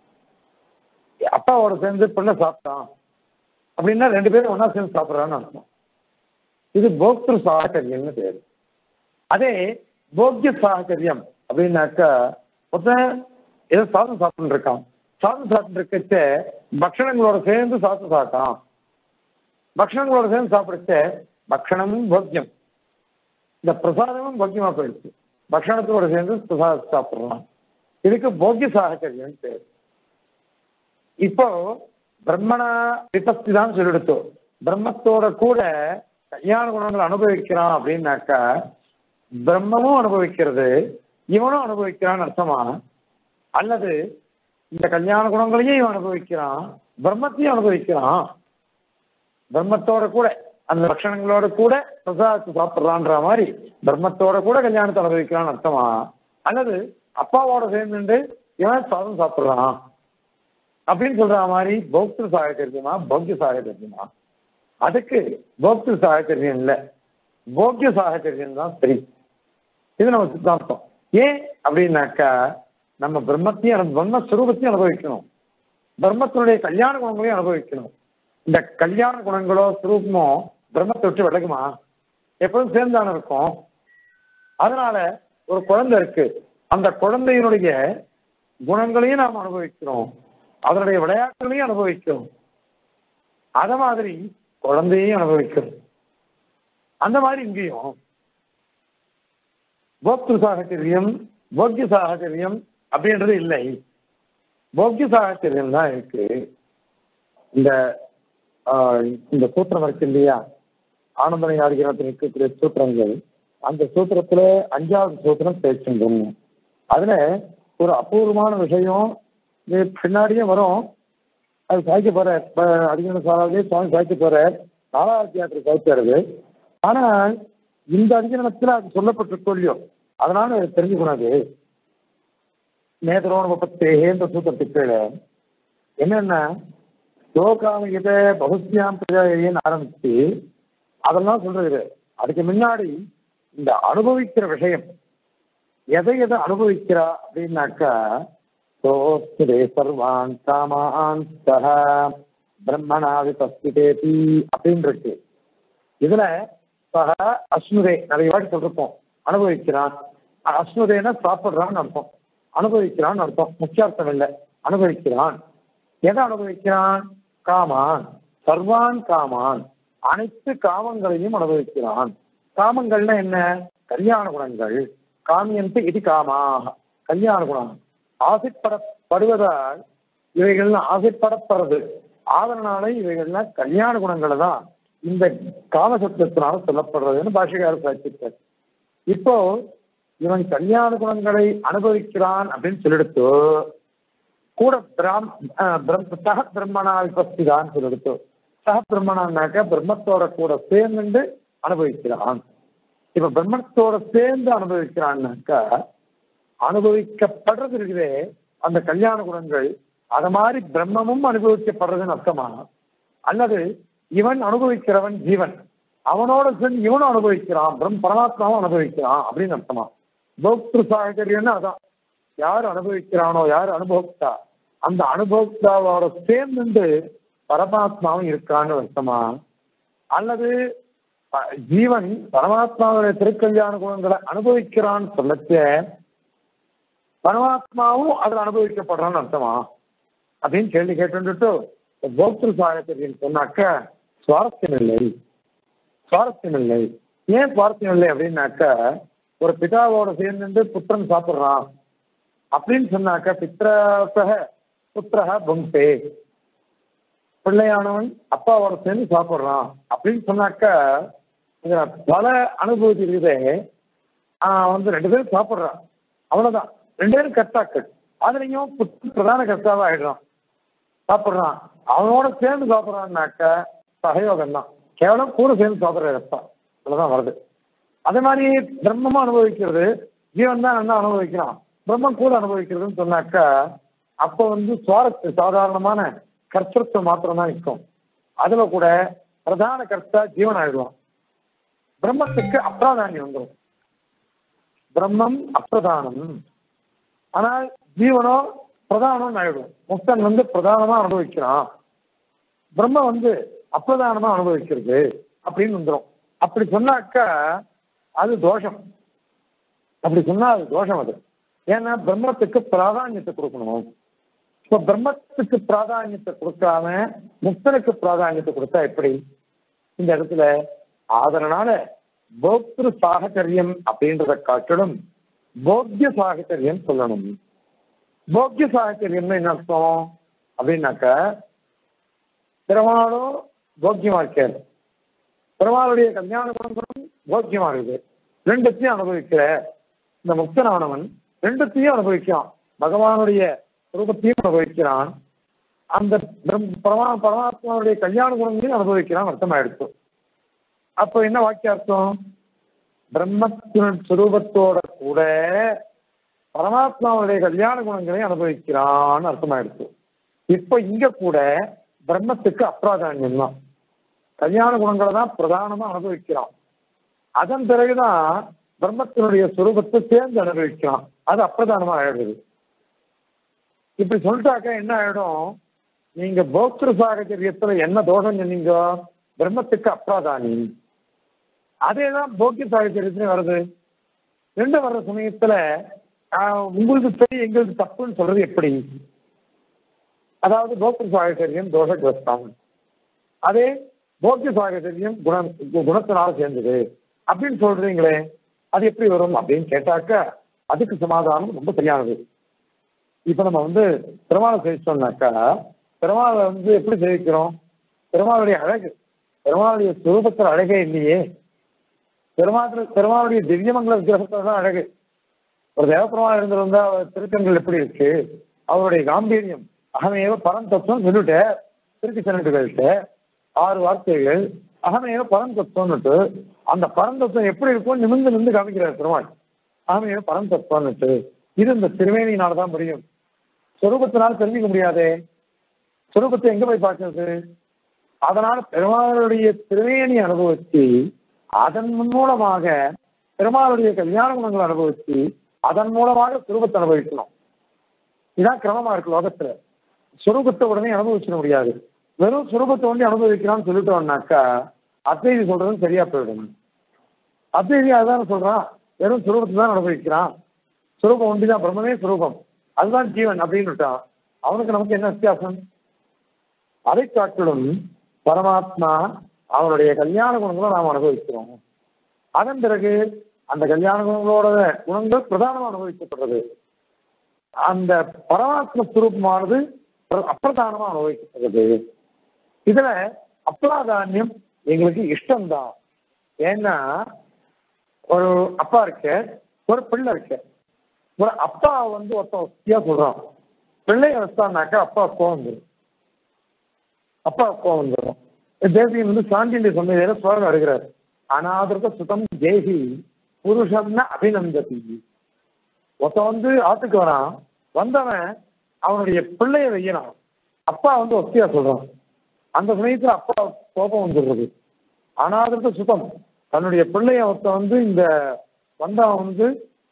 அப்பாவோட சேர்ந்து பிள்ளை சாப்பிட்டான் அப்படின்னா ரெண்டு பேரும் ஒண்ணா சேர்ந்து சாப்பிட்றான்னு அர்த்தம் இது போக்திரு சாகச்சரியம்னு பேரு அதே போக்கிய சாகச்சரியம் அப்படின்னாக்கா ஒருத்தன் ஏதோ சாதம் சாப்பிட்டு இருக்கான் சாதம் சாப்பிட்டு இருக்கச்ச பக்ஷணங்களோட சேர்ந்து சாப்பிட்டு சாப்பிட்டான் பக்ஷணங்களோட சேர்ந்து சாப்பிடுச்ச பக்ஷணமும் போக்கியம் இந்த பிரசாதமும் போக்கியமா போயிடுச்சு பக்ஷணத்தோட சேர்ந்து பிரசாதம் சாப்பிடுறான் இதுக்கு போக்கிய சாகச்சரியம் பேர் இப்போ பிரம்மணா விபஸ்தி தான் சொல்லிடுத்தோம் பிரம்மத்தோட கூட கல்யாண குணங்கள் அனுபவிக்கிறான் அப்படின்னாக்கா பிரம்மமும் அனுபவிக்கிறது இவனும் அனுபவிக்கிறான்னு அர்த்தமா அல்லது இந்த கல்யாண குணங்களையும் இவன் அனுபவிக்கிறான் பிரம்மத்தையும் அனுபவிக்கிறான் பிரம்மத்தோட கூட அந்த லட்சணங்களோட கூட பிரசாதத்தை சாப்பிட்றான்ற மாதிரி பிரம்மத்தோட கூட கல்யாணத்தை அனுபவிக்கிறான்னு அர்த்தமா அல்லது அப்பாவோட சேர்ந்துட்டு இவன் சாதம் சாப்பிட்றான் அப்படின்னு சொல்ற மாதிரி போக்திரு சாகச்சரியமா போக்கிய சாகச்சரியமா அதுக்கு போக்திரு சாகச்சரியம் இல்லை போக்கிய சாகச்சரியம் தான் சரி இது நம்ம சித்தாந்தம் ஏன் அப்படின்னாக்கா நம்ம பிரம்மத்தையும் அனு- பிரம்மஸ்வரூபத்தையும் அனுபவிக்கணும் பிரம்மத்தினுடைய கல்யாண குணங்களையும் அனுபவிக்கணும் இந்த கல்யாண குணங்களோ சுரூபமோ பிரம்மத்தை விட்டு விலகுமா எப்போதும் சேர்ந்தான இருக்கும் அதனால ஒரு குழந்தை இருக்கு அந்த குழந்தையினுடைய குணங்களையும் நாம் அனுபவிக்கிறோம் அதனுடைய விளையாட்டுகளையும் அனுபவிக்கிறோம் அத மாதிரி குழந்தையையும் அனுபவிக்கிறோம் அந்த மாதிரி இங்கேயும் போக்திரு சாகச்சரியம் போக்கிய சாகச்சரியம் அப்படின்றது இல்லை போக்கிய சாகச்சரியம் தான் இருக்கு இந்த ஆஹ், இந்த சூத்திரம் இருக்கு இல்லையா ஆனந்தனை ஆதிக்கிறத்தில் இருக்கக்கூடிய சூத்திரங்கள் அந்த சூத்திரத்துல அஞ்சாவது சூத்திரம் பேசுகின்றோம் அதுல ஒரு அபூர்வமான விஷயம் இது பின்னாடியே வரும் அது சாய்க்க போற அதிகார சாராவே சுவாமி சாய்க்க போற நாலாவது அத்தியாயத்தில் சாய்க்கிறது ஆனால் இந்த அதிகரணத்தில் அது சொல்லப்பட்டிருக்கோ இல்லையோ அதனால அதை தெரிஞ்சுக்கூடாது நேதரோன முப்பத்தேன்ற சூத்திரத்துக்கு கீழே என்னன்னா லோகாமகித பகுத்தியாம் பிரஜாயின்னு ஆரம்பிச்சு அதெல்லாம் சொல்றது அதுக்கு முன்னாடி இந்த அனுபவிக்கிற விஷயம் எதை எதை அனுபவிக்கிறா அப்படின்னாக்கா சோஸ்திரே சர்வான் காமான் சஹ பிரம்மணா விபஸ்திதேதி அப்படின்னு இருக்கு இதுல சக அஸ்னுதே நிறைய வாட்டி சொல்லிருப்போம் அனுபவிக்கிறான் அஸ்னுதேனா சாப்பிடுறான்னு அர்த்தம் அனுபவிக்கிறான்னு அர்த்தம் முக்கியார்த்தம் இல்லை அனுபவிக்கிறான் எதை அனுபவிக்கிறான் காமான் சர்வான் காமான் அனைத்து காமங்களையும் அனுபவிக்கிறான் காமங்கள்னா என்ன கல்யாண குணங்கள் காமியந்து இது காமாக கல்யாண குணம் ஆசைப்படப்படுவதால் இவைகள்லாம் ஆசைப்படப்படுறது ஆதரனால இவைகள்லாம் கல்யாண குணங்களை தான் இந்த காமசப்தத்தினால சொல்லப்படுறதுன்னு பாஷகாரர் சாட்சித்தார் இப்போ இவன் கல்யாண குணங்களை அனுபவிக்கிறான் அப்படின்னு சொல்லிடுத்து கூட பிராம் அஹ் பிரம்- சக பிரம்மனா விபஸ்தி தான் சொல்லிடுத்து சக பிரம்மனான்னாக்க பிரம்மத்தோட கூட சேர்ந்து அனுபவிக்கிறான் இப்ப பிரம்மத்தோட சேர்ந்து அனுபவிக்கிறான்னாக்கா அனுபவிக்கப்படுறது இருக்குதே அந்த கல்யாண குணங்கள் அது மாதிரி பிரம்மமும் அனுபவிக்கப்படுறதுன்னு அர்த்தமா அல்லது இவன் அனுபவிக்கிறவன் ஜீவன் அவனோட சேர்ந்து இவனும் அனுபவிக்கிறான் பிரம் பரமாத்மாவும் அனுபவிக்கிறான் அப்படின்னு அர்த்தமா போக்திரு சாகரியம்னு அதான் யார் அனுபவிக்கிறானோ யார் அனுபவித்தா அந்த அனுபவித்தாவோட சேர்ந்து பரமாத்மாவும் இருக்கான்னு அர்த்தமா அல்லது அஹ், ஜீவன் பரமாத்மாவுடைய திருக்கல்யாண குணங்களை அனுபவிக்கிறான்னு சொல்லச்ச பரமாத்மாவும் அதில் அனுபவிக்கப்படுறான்னு அர்த்தமா அப்படின்னு கேள்வி கேட்டுட்டு போக்திரு சாகத்திரின்னு சொன்னாக்க சுவாரஸ்யம் இல்லை சுவாரஸ்யம் இல்லை ஏன் சுவாரஸ்யம் இல்லை அப்படின்னாக்க ஒரு பிதாவோட சேர்ந்து புத்திரன் சாப்பிடுறான் அப்படின்னு சொன்னாக்க பித்ரசக புத்திரக புங்கே பிள்ளையானவன் அப்பாவோட சேர்ந்து சாப்பிடுறான் அப்படின்னு சொன்னாக்க இதுல பல அனுபவத்தி இருக்குதே ஆஹ் வந்து ரெண்டு பேரும் சாப்பிடுறான் அவ்வளவுதான் ரெண்டு பேரும் கர்த்தாக்கள் அதுலயும் புத்தன் பிரதான கர்த்தாவா ஆயிடுறான் சாப்பிடுறான் அவனோட சேர்ந்து சாப்பிடுறான்னாக்க சகயோகம் தான் கேவலம் கூட சேர்ந்து சாப்பிடுற கர்த்தா அவ்வளவுதான் வருது அதே மாதிரி பிரம்மமும் அனுபவிக்கிறது ஜீவன் தான் நல்லா அனுபவிக்கிறான் பிரம்மம் கூட அனுபவிக்கிறதுன்னு சொன்னாக்கா அப்போ வந்து சுவாரஸ்ய சாதாரணமான கர்த்தத்துவம் மாத்திரம் தான் நிற்கும் அதுல கூட பிரதான கர்த்தா ஜீவன் ஆயிடுவான் பிரம்மத்துக்கு அப்பிராதானியம் வந்துடும் பிரம்மம் அப்பிரதானம் ஆனால் ஜீவனோ பிரதானம் ஆயிடும் முக்தன் வந்து பிரதானமா அனுபவிக்கிறான் பிரம்ம வந்து அப்பிரதானமா அனுபவிக்கிறது அப்படின்னு வந்துடும் அப்படி சொன்னாக்கா அது தோஷம் அப்படி சொன்னா அது தோஷம் அது ஏன்னா பிரம்மத்துக்கு பிராதானியத்தை கொடுக்கணும் இப்போ பிரம்மத்துக்கு பிராதானியத்தை கொடுக்காம முக்தனுக்கு பிராதானியத்தை கொடுத்தா எப்படி இந்த இடத்துல அதனால போக்திரு சாகச்சரியம் அப்படின்றத காட்டிலும் போக்கிய சாகச்சரியம் சொல்லணும் போக்கிய சாகச்சரியம்னு என்ன அர்த்தம் அப்படின்னாக்க பெருமாளும் போக்கியமா இருக்காரு பெருமாளுடைய கல்யாண குணங்களும் போக்கியமா இருக்குது ரெண்டுத்தையும் அனுபவிக்கிற இந்த முக்தனானவன் ரெண்டுத்தையும் அனுபவிக்கிறான் பகவானுடைய ரூபத்தையும் அனுபவிக்கிறான் அந்த பிரம்- பரமா பரமாத்மாவுடைய கல்யாண குணங்களையும் அனுபவிக்கிறான் அர்த்தமாயிடுச்சு அப்போ என்ன வாக்கியார்த்தம் பிரம்மத்தின் சுரூபத்தோட கூட பரமாத்மாவுடைய கல்யாண குணங்களையும் அனுபவிக்கிறான்னு அர்த்தமாயிடுச்சு இப்போ இங்க கூட பிரம்மத்துக்கு அப்பிராதானியம் தான் கல்யாண குணங்களை தான் பிரதானமா அனுபவிக்கிறான் அதன் பிறகுதான் பிரம்மத்தினுடைய சுரூபத்தை சேர்ந்து அனுபவிக்கிறான் அது அப்பிரதானமா ஆயிடுது இப்படி சொல்லிட்டாக்க என்ன ஆயிடும் நீங்க போக்திரு சாகச்சரியத்துல என்ன தோஷம் சொன்னீங்க பிரம்மத்துக்கு அப்பிராதானி அதேதான் போக்கிய சாகச்சரியத்துல வருது ரெண்டு வர்ற சமயத்துல ஆஹ், உங்களுக்கு சரி எங்களுக்கு தப்புன்னு சொல்றது எப்படி அதாவது போக்திரு சாகச்சரியம் தோஷகிரஸ்தம் அதே போக்கிய சாகச்சரியம் குணம் குணத்தினால சேர்ந்தது அப்படின்னு சொல்றீங்களே அது எப்படி வரும் அப்படின்னு கேட்டாக்க அதுக்கு சமாதானம் ரொம்ப சரியானது இப்ப நம்ம வந்து பெருமாளை சேவிச்சோம்னாக்கா பெருமாளை வந்து எப்படி சேவிக்கிறோம் பெருமாளுடைய அழகு பெருமாளுடைய சுரூபத்தில் அழகே இல்லையே பெருமாள் பெருமாளுடைய திவ்யமங்கல விக்கிரகத்தில் தான் அழகு ஒரு தேவப்பெருமாள் இருந்திருந்தா அவர் திருக்கங்கள் எப்படி இருக்கு அவருடைய காம்பீரியம் அகமேவ பரந்தத்துவம் சொல்லிட்டு திருக்கு சென்னிட்டுகள்கிட்ட ஆறு வார்த்தைகள் அகமேவ பரந்தத்துவம்னுட்டு அந்த பரந்தத்துவம் எப்படி இருக்கும் நிமிந்து நின்று காமிக்கிறார் பெருமாள் அகமேவ பரந்தத்துவம்னுட்டு இது இந்த திருவேணியினால தான் முடியும் சொரூபத்தினால் தெரிஞ்சுக்க முடியாதே சொரூபத்தை எங்க போய் பார்க்கறது அதனால பெருமாளுடைய திருவேணி அனுபவிச்சு அதன் மூலமாக பெருமாளுடைய கல்யாண குணங்களை அனுபவிச்சு அதன் மூலமாக சுரூபத்தை அனுபவிக்கணும் இதான் கிரமமா இருக்கு லோகத்துல சுரூபத்தை உடனே அனுபவிச்சிட முடியாது வெறும் சுரூபத்தை ஒண்டி அனுபவிக்கிறான்னு சொல்லிட்டோம்னாக்கா அத்வைதி சொல்றதும் சரியா போயிடும் அத்வைதி அதான் சொல்றான் வெறும் சுரூபத்தை தான் அனுபவிக்கிறான் சுரூபம் ஒண்டிதான் பிரம்மமே சுரூபம் அதுதான் ஜீவன் அப்படின்னு விட்டான் அவனுக்கு நமக்கு என்ன வித்தியாசம் அதை காட்டிலும் பரமாத்மா அவனுடைய கல்யாண குணங்களை நாம் அனுபவிக்கிறோம் அதன் பிறகு அந்த கல்யாண குணங்களோட குணங்கள் பிரதானமாக அனுபவிக்கப்படுறது அந்த பரமாத்ம சுரூபமானது பிர- அப்பிரதானமா அனுபவிக்கப்படுறது இதுல அப்பிராதானியம் எங்களுக்கு இஷ்டம்தான் ஏன்னா ஒரு அப்பா இருக்க ஒரு பிள்ளை இருக்க ஒரு அப்பா வந்து ஒருத்தன் வசதியா சொல்றான் பிள்ளைய வச்சான்னாக்கா அப்பா கோவம் வந்துடும் அப்பா கோவம் வந்துடும் தேசியம் வந்து சாண்டில்ய சமையல சோழன் அடுக்கிறார் அநாதிருத சுதம் தேகி புருஷம்னு அபிநந்ததி ஒருத்தன் வந்து ஆத்துக்கு வரான் வந்தவன் அவனுடைய பிள்ளைய வையறான் அப்பா வந்து ஒத்தியா சொல்றான் அந்த சமயத்துல அப்பா கோபம் வந்துடுறது அனாதிருத்த சுத்தம் தன்னுடைய பிள்ளைய ஒருத்தன் வந்து இந்த வந்தவன் வந்து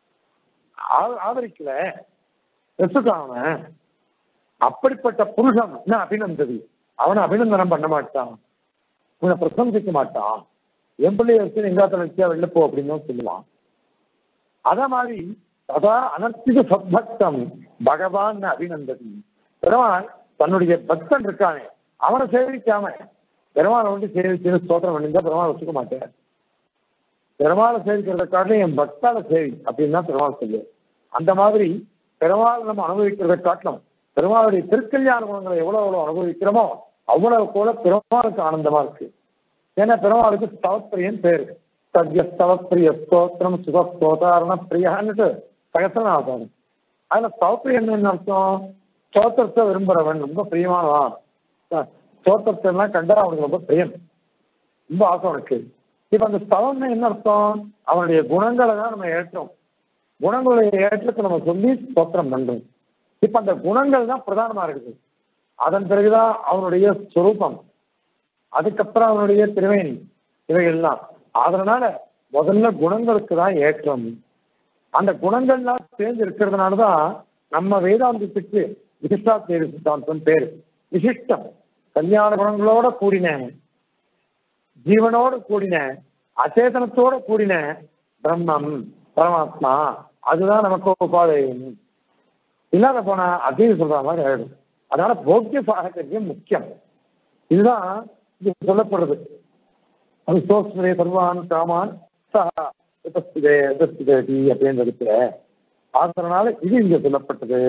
ஆ- ஆதரிக்கல வெசுக்கான் அவன் அப்படிப்பட்ட புருஷன் என்ன அபிநந்ததி அவனை அபிநந்தனம் பண்ண மாட்டான் இவனை பிரசங்கிக்க மாட்டான் என் பிள்ளைய வச்சு எங்காத்த வச்சா வெளில போ அப்படின்னு தான் சொல்லுவான் அத மாதிரி சதா அனர்த்திக சத்பக்தம் பகவான் அபிநந்ததி பெருமாள் தன்னுடைய பக்தன் இருக்கானே அவனை சேவிக்காம பெருமாளை வந்து சேவிச்சு ஸ்தோத்திரம் பண்ணியிருந்தா பெருமாள் வச்சுக்க மாட்டேன் பெருமாளை சேவிக்கிறத காட்டிலும் என் பக்தால சேவி அப்படின்னு தான் பெருமாள் சொல்லு அந்த மாதிரி பெருமாள் நம்ம அனுபவிக்கிறத காட்டிலும் பெருமாளுடைய திருக்கல்யாண குணங்களை எவ்வளவு எவ்வளவு அனுபவிக்கிறோமோ அவ்வளவு கூட பெருமாளுக்கு ஆனந்தமா இருக்கு ஏன்னா பெருமாளுக்கு ஸ்தவப்பிரியன் பேரு சத்ய ஸ்தவப்பிரிய ஸ்தோத்திரம் சுக ஸ்தோதாரண பிரியான்னுட்டு சகசனாவதாரம் அதுல ஸ்தவப்பிரியன் என்ன அர்த்தம் ஸ்தோத்திரத்தை விரும்புறவன் ரொம்ப பிரியமானவன் ஸ்தோத்திரத்தை எல்லாம் கண்டா அவனுக்கு ரொம்ப பிரியம் ரொம்ப ஆசை அவனுக்கு இப்ப அந்த ஸ்தவம்னா என்ன அர்த்தம் அவனுடைய குணங்களை தான் நம்ம ஏற்றோம் குணங்களுடைய ஏற்றத்தை நம்ம சொல்லி ஸ்தோத்திரம் பண்றோம் இப்ப அந்த குணங்கள் தான் பிரதானமா இருக்குது அதன் பிறகுதான் அவனுடைய சொரூபம் அதுக்கப்புறம் அவனுடைய திருவேணி இவைகள்லாம் அதனால முதல்ல குணங்களுக்கு தான் ஏற்றம் அந்த குணங்கள்லாம் சேர்ந்து இருக்கிறதுனால தான் நம்ம வேதாந்தத்துக்கு விசிஷ்டாத்மீக சித்தாந்தம் பேரு விசிஷ்டம் கல்யாண குணங்களோட கூடின ஜீவனோடு கூடின அச்சேதனத்தோட கூடின பிரம்மம் பரமாத்மா அதுதான் நமக்கு உபாதயம் இல்லாத போனா அதையும் சொல்ற மாதிரி ஆயிடும் அதனால போக்கிய சாகச்சரியம் முக்கியம் இதுதான் இது சொல்லப்படுறது அது சோஸ்மரே சர்வான் காமான் சஹா உபஸ்திதே உபஸ்திதேதி அப்படின்றதுல அதனால இது இங்க சொல்லப்பட்டது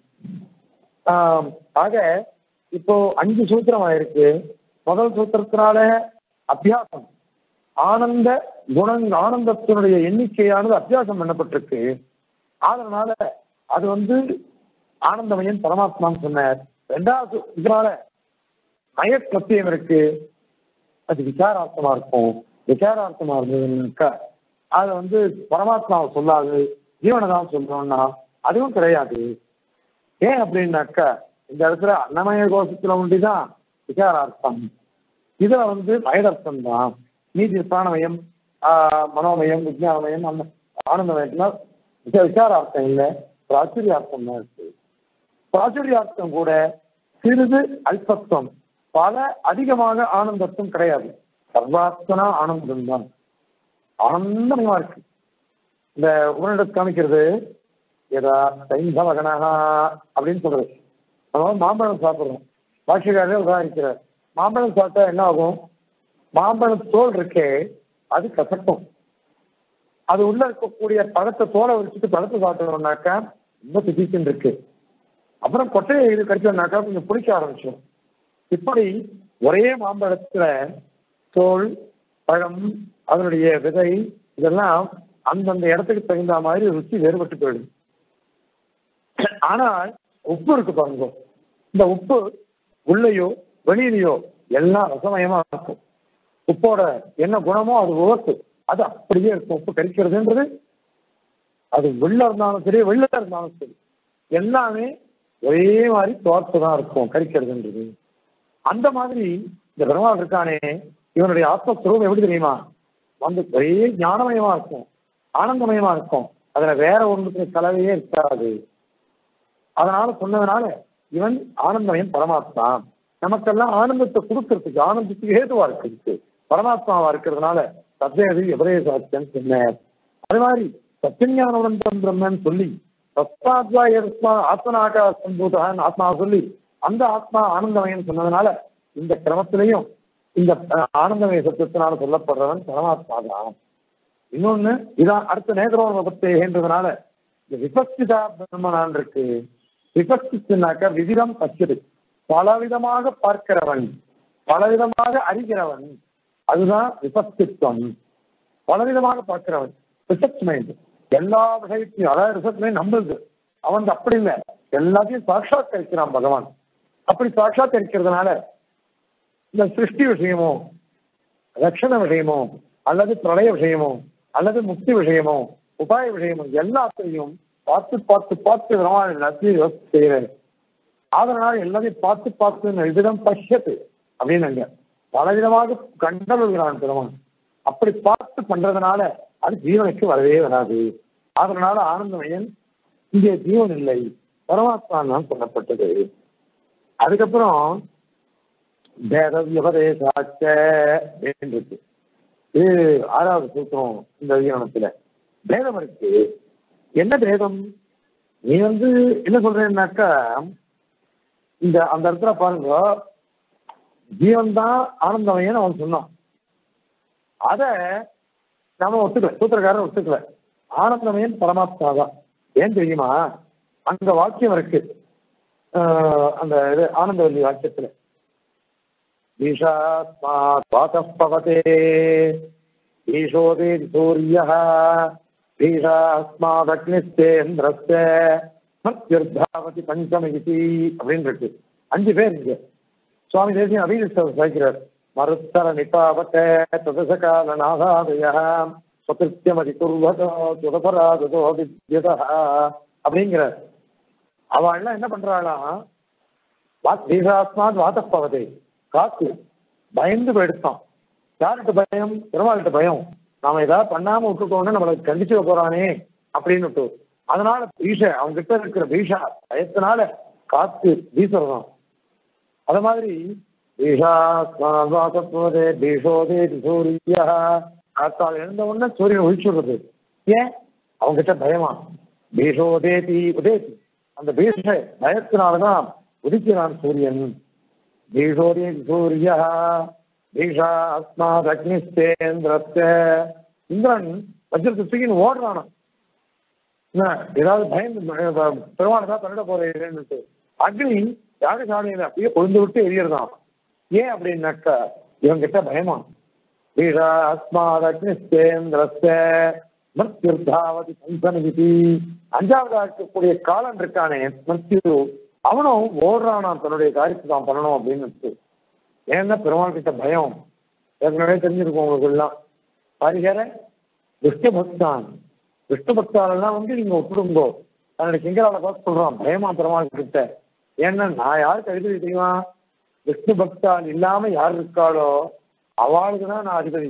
ஆம், ஆக இப்போ அஞ்சு சூத்திரம் ஆயிருக்கு முதல் சூத்திரத்தினால அபியாசம் ஆனந்த குணங் ஆனந்தத்தினுடைய எண்ணிக்கையானது அபியாசம் பண்ணப்பட்டிருக்கு அதனால அது வந்து ஆனந்தமயன் பரமாத்மான்னு சொன்னார் ரெண்டாவது இதனால மய பிரத்தியம் இருக்கு அது விசாரார்த்தமா இருக்கும் விசாரார்த்தமா இருந்ததுன்னாக்கா அது வந்து பரமாத்மாவை சொல்லாது ஜீவனை தான் சொல்லணும்னா அதுவும் கிடையாது ஏன் அப்படின்னாக்கா இந்த இடத்துல அன்னமய கோஷத்துல உண்டிதான் விசாரார்த்தம் இதுல வந்து மயதர்த்தம் தான் நீதி பிராணமயம் ஆஹ், மனோமயம் விஜயானமயம் அந்த ஆனந்தமயத்துல விச- விசாரார்த்தம் இல்லை பிராச்சுரியார்த்தம் தான் இருக்கு பிராச்சுரியார்த்தம் கூட சிறிது அல்பத்துவம் பல அதிகமாக ஆனந்தத்துவம் கிடையாது சர்வாத்மனா ஆனந்தம் தான் ஆனந்தமா இருக்கு இந்த உடனடி காமிக்கிறது ஏதா சைந்தவகனகா அப்படின்னு சொல்றது நம்ம மாம்பழம் சாப்பிடுறோம் பாஷக்காரே உதாரிக்கிறார் மாம்பழம் சாப்பிட்டா என்ன ஆகும் மாம்பழம் தோல் இருக்கே அது கசக்கும் அது உள்ள இருக்கக்கூடிய பழத்தை தோலை வச்சுட்டு பழத்தை சாப்பிட்டோம்னாக்கா ரொம்ப திதிக்குன்னு இருக்கு அப்புறம் கொட்டையை இது கடிச்சோம்னாக்கா கொஞ்சம் பிடிக்க ஆரம்பிச்சிடும் இப்படி ஒரே மாம்பழத்துல தோல் பழம் அதனுடைய விதை இதெல்லாம் அந்தந்த இடத்துக்கு தகுந்த மாதிரி ருச்சி வேறுபட்டு போயிடும் ஆனால் உப்பு இருக்கு பாருங்க இந்த உப்பு உள்ளேயோ வெளியிலையோ எல்லாம் ரசமயமா இருக்கும் உப்போட என்ன குணமோ அது உவர்த்து அது அப்படியே இருக்கும் உப்பு கரிக்கிறதுன்றது அது உள்ள இருந்தாலும் சரி வெளில இருந்தாலும் சரி எல்லாமே ஒரே மாதிரி தோர்த்து தான் இருக்கும் கரிக்கிறதுன்றது அந்த மாதிரி இந்த பெருமாள் இருக்கானே இவனுடைய ஆத்மஸ்வரூபம் எப்படி தெரியுமா வந்து ஒரே ஞானமயமா இருக்கும் ஆனந்தமயமா இருக்கும் அதுல வேற ஒன்றுக்கு கலவையே இருக்காது அதனால சொன்னதுனால இவன் ஆனந்தமயம் பரமாத்மா நமக்கெல்லாம் ஆனந்தத்தை கொடுக்கறதுக்கு ஆனந்தத்துக்கு ஏதுவா இருக்கிறதுக்கு பரமாத்மாவா இருக்கிறதுனால சத்யது எவரே சாத்தியம் சொன்னார் அது மாதிரி சத்தியஞானவன் பிரம்மன் சொல்லி தஸ்மாத்வா ஏதஸ்மா ஆத்மனாகா சம்பூதான் ஆத்மா சொல்லி அந்த ஆத்மா ஆனந்தமயம் சொன்னதுனால இந்த கிரமத்திலையும் இந்த அஹ், ஆனந்தமய சத்தியத்தினால சொல்லப்படுறவன் பரமாத்மா தான் இன்னொன்னு இதான் அடுத்த நேகரோண பத்தேன்றதுனால இந்த விபஸ்திதா பிரம்மனான் இருக்கு விபஸ்தினாக்க விதிடம் பச்சது பலவிதமாக பார்க்கிறவன் பலவிதமாக அறிகிறவன் அதுதான் விபஸ்தித்வம் பலவிதமாக பார்க்கிறவன் ரிசர்ச் மைண்ட் எல்லா விஷயத்தையும் அதாவது ரிசர்ச் மைண்ட் நம்புது அவன் அப்படி இல்லை எல்லாத்தையும் சாட்சாத்கரிக்கிறான் பகவான் அப்படி சாட்சாத்கரிக்கிறதுனால இந்த சிருஷ்டி விஷயமோ ரட்சண விஷயமோ அல்லது பிரளய விஷயமோ அல்லது முக்தி விஷயமோ உபாய விஷயமோ எல்லாத்தையும் பார்த்து பார்த்து பார்த்து பெருமாள் எல்லாத்தையும் யோசிச்சு செய்யறாரு அதனால எல்லாத்தையும் பார்த்து பார்த்து விதம் பஷ்யத்து அப்படின்னு பலவிதமாக கண்டல்கிறான் பெருமான் அப்படி பார்த்து பண்றதுனால அது ஜீவனுக்கு வரவே வராது அதனால ஆனந்தமயன் இங்கே ஜீவன் இல்லை பரமாத்மா தான் சொல்லப்பட்டது அதுக்கப்புறம் பேத விபதேசாச்ச அப்படின்னு இருக்கு இது ஆறாவது சூத்திரம் இந்த அதிகாரத்துல பேதம் இருக்கு என்ன பேதம் நீ வந்து என்ன சொல்றேன்னாக்கா இந்த அந்த இடத்துல பாருங்க ஜீவன் தான் ஆனந்தமயன் அவன் சொன்னான் அத நாம ஒத்துக்கல சூத்திரக்காரன் ஒத்துக்கல ஆனந்தமயன் பரமாத்மா தான் ஏன் தெரியுமா அங்க வாக்கியம் இருக்கு ஆஹ் அந்த இது ஆனந்தவல்லி வாக்கியத்துல ஈஷாஸ்மாத் வாசப்பவதே ஈஷோதே சூரிய ஈஷாஸ்மாதக்னிஸ்தேந்திரஸ்ய மத்யுர்தாவதி பஞ்சமகிதி அப்படின்னு இருக்கு அஞ்சு பேர் இங்க சுவாமி தேசியம் அபிகிருஷ்ணர் சாய்க்கிறார் மருத்தர நிபாவட்ட ததசகால நாகாதய சுகிருத்தியமதி குர்வதோ சுதபராதோ வித்யதா அப்படிங்கிறார் அவள் எல்லாம் என்ன பண்றாளாம் தீசாஸ்மாத் வாத்தப்பவதே காத்து பயந்து போயிடுத்தான் யார்கிட்ட பயம் பெருமாள்கிட்ட பயம் நாம ஏதாவது பண்ணாம விட்டுட்டோம்னா நம்மளை கண்டிச்சு போறானே அப்படின்னு அதனால பீஷ அவங்க கிட்ட இருக்கிற பீஷா பயத்தினால காத்து வீசுறதான் அது மாதிரி பீஷாஸ்மாதே பீஷோதே சூரிய காத்தால் எழுந்த உடனே சூரியன் ஒழிச்சுடுறது ஏன் அவங்க கிட்ட பயமா பீஷோதேதி உதேதி அந்த பீஷ பயத்தினாலதான் உதிக்கிறான் சூரியன் பீஷோதே சூரிய பீஷா அஸ்மாத் அக்னிஸ்தேந்திரஸ்ய இந்திரன் வஜ்ரத்தை தூக்கின்னு ஓடுறானா என்ன ஏதாவது பயந்து பெருமாள் தான் பண்ணிட போறேன்னு அக்னி யாகசாலையில அப்படியே கொழுந்து விட்டு எரியறதான் ஏன் அப்படின்னாக்கா இவங்கிட்ட பயமா பீஷா அஸ்மாத் அக்னிஸ்தேந்திரஸ்ய மிருத்யுர்தாவதி சந்தனகிதி அஞ்சாவதா இருக்கக்கூடிய காலன் இருக்கானே மிருத்யு அவனும் ஓடுறானாம் தன்னுடைய காரியத்தை தான் பண்ணணும் அப்படின்னு ஏன்னா பெருமாள் கிட்ட பயம் ஏற்கனவே தெரிஞ்சிருக்கும் உங்களுக்கு எல்லாம் பரிகர விஷ்ணு பக்தான் விஷ்ணு பக்தாலெல்லாம் வந்து நீங்க ஒப்பிடுங்கோ தன்னுடைய கிங்கரால பார்த்து சொல்றான் பயமா பெருமாள் கிட்ட ஏன்னா நான் யாருக்கு அதிபதி தெரியுமா விஷ்ணு பக்தால் இல்லாம யார் இருக்காளோ அவளுக்கு தான் நான் அதிபதி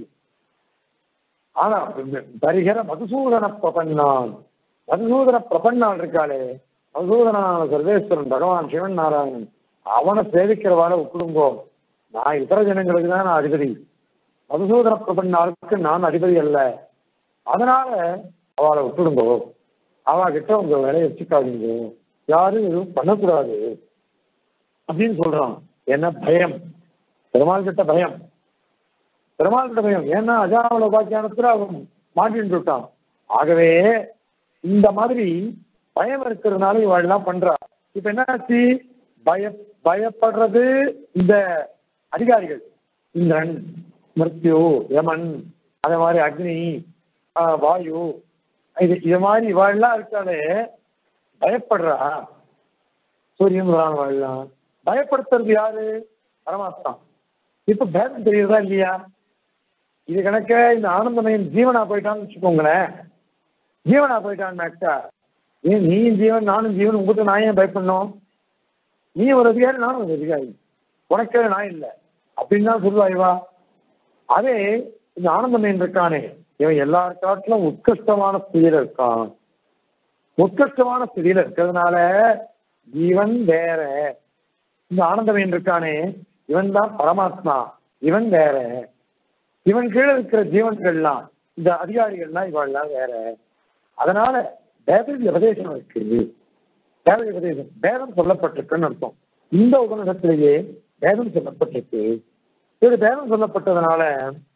ஆனா பரிகர மதுசூதன பிரபன்னான் மதுசூதன பிரபன்னாள் இருக்காளே மதுசூதனான சர்வேஸ்வரன் பகவான் சிவன் நாராயணன் அவனை சேவிக்கிறவாட ஒப்பிடுங்கோ நான் இதர ஜனங்களுக்கு தான் நான் அதிபதி மதுசூதன பிரபன்னாளுக்கு நான் அதிபதி அல்ல அதனால அவளை விட்டுடுங்கோ அவ கிட்ட உங்க வேலையை வச்சுக்காதீங்க யாரும் எதுவும் பண்ணக்கூடாது அப்படின்னு சொல்றான் என்ன பயம் பெருமாள் கிட்ட பயம் பெருமாள் கிட்ட பயம் ஏன்னா அஜாவல உபாக்கியானத்துல அவன் மாட்டின்னு விட்டான் ஆகவே இந்த மாதிரி பயம் இருக்கிறதுனால இவள் எல்லாம் பண்றா இப்ப என்னாச்சு பய பயப்படுறது இந்த அதிகாரிகள் இந்திரன் மிருத்யு யமன் அதே மாதிரி அக்னி வாயு இது இது மாதிரி இவாள்லாம் இருக்காளே பயப்படுறா சூரியன் வாழலாம் பயப்படுத்துறது யாரு பரமாத்மா இப்ப பேதம் தெரியுதா இல்லையா இது கணக்க இந்த ஆனந்தமயம் ஜீவனா போயிட்டான்னு வச்சுக்கோங்களேன் ஜீவனா போயிட்டான்னாக்கா ஏன் நீயும் ஜீவன் நானும் ஜீவன் உங்களுக்கு நான் ஏன் பயப்படணும் நீ ஒரு அதிகாரி நானும் ஒரு அதிகாரி உனக்கே நான் இல்லை அப்படின்னு தான் சொல்லுவா இவா அதே இந்த ஆனந்தமயன் இருக்கானே இவன் எல்லார் காட்டிலும் உத்கிருஷ்டமான ஸ்திதியில இருக்கான் உத்கிருஷ்டமான ஸ்திதியில இருக்கிறதுனால இவன் வேற இந்த ஆனந்தமயன் இருக்கானே இவன் தான் பரமாத்மா இவன் வேற இவன் கீழே இருக்கிற ஜீவன்கள்லாம் இந்த அதிகாரிகள்லாம் இவெல்லாம் வேற அதனால பேத உபதேசம் இருக்கு பேத உபதேசம் பேதம் சொல்லப்பட்டிருக்குன்னு அர்த்தம் இந்த உபநிடத்திலேயே பேதம் சொல்லப்பட்டிருக்கு இது பேதம் சொல்லப்பட்டதுனால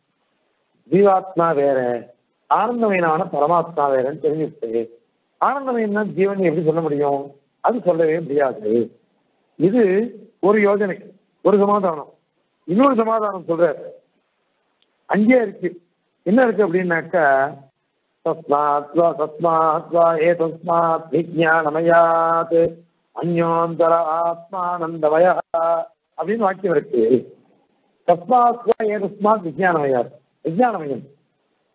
ஜீவாத்மா வேற ஆனந்தமயனான பரமாத்மா வேறன்னு தெரிஞ்சுட்டு ஆனந்தமயன் தான் ஜீவன் எப்படி சொல்ல முடியும் அது சொல்லவே முடியாது இது ஒரு யோஜனை ஒரு சமாதானம் இன்னொரு சமாதானம் சொல்றாரு அங்கே இருக்கு என்ன இருக்கு அப்படின்னாக்கா தஸ்மாத்வா தஸ்மாத்வா ஏ தஸ்மாத் விஜயானமயாத் அந்யோந்தர ஆத்மானந்தமய அப்படின்னு வாக்கியம் இருக்கு தஸ்மாத்வா ஏ தஸ்மாத் விஜயானமயாத் விஜயானமயம்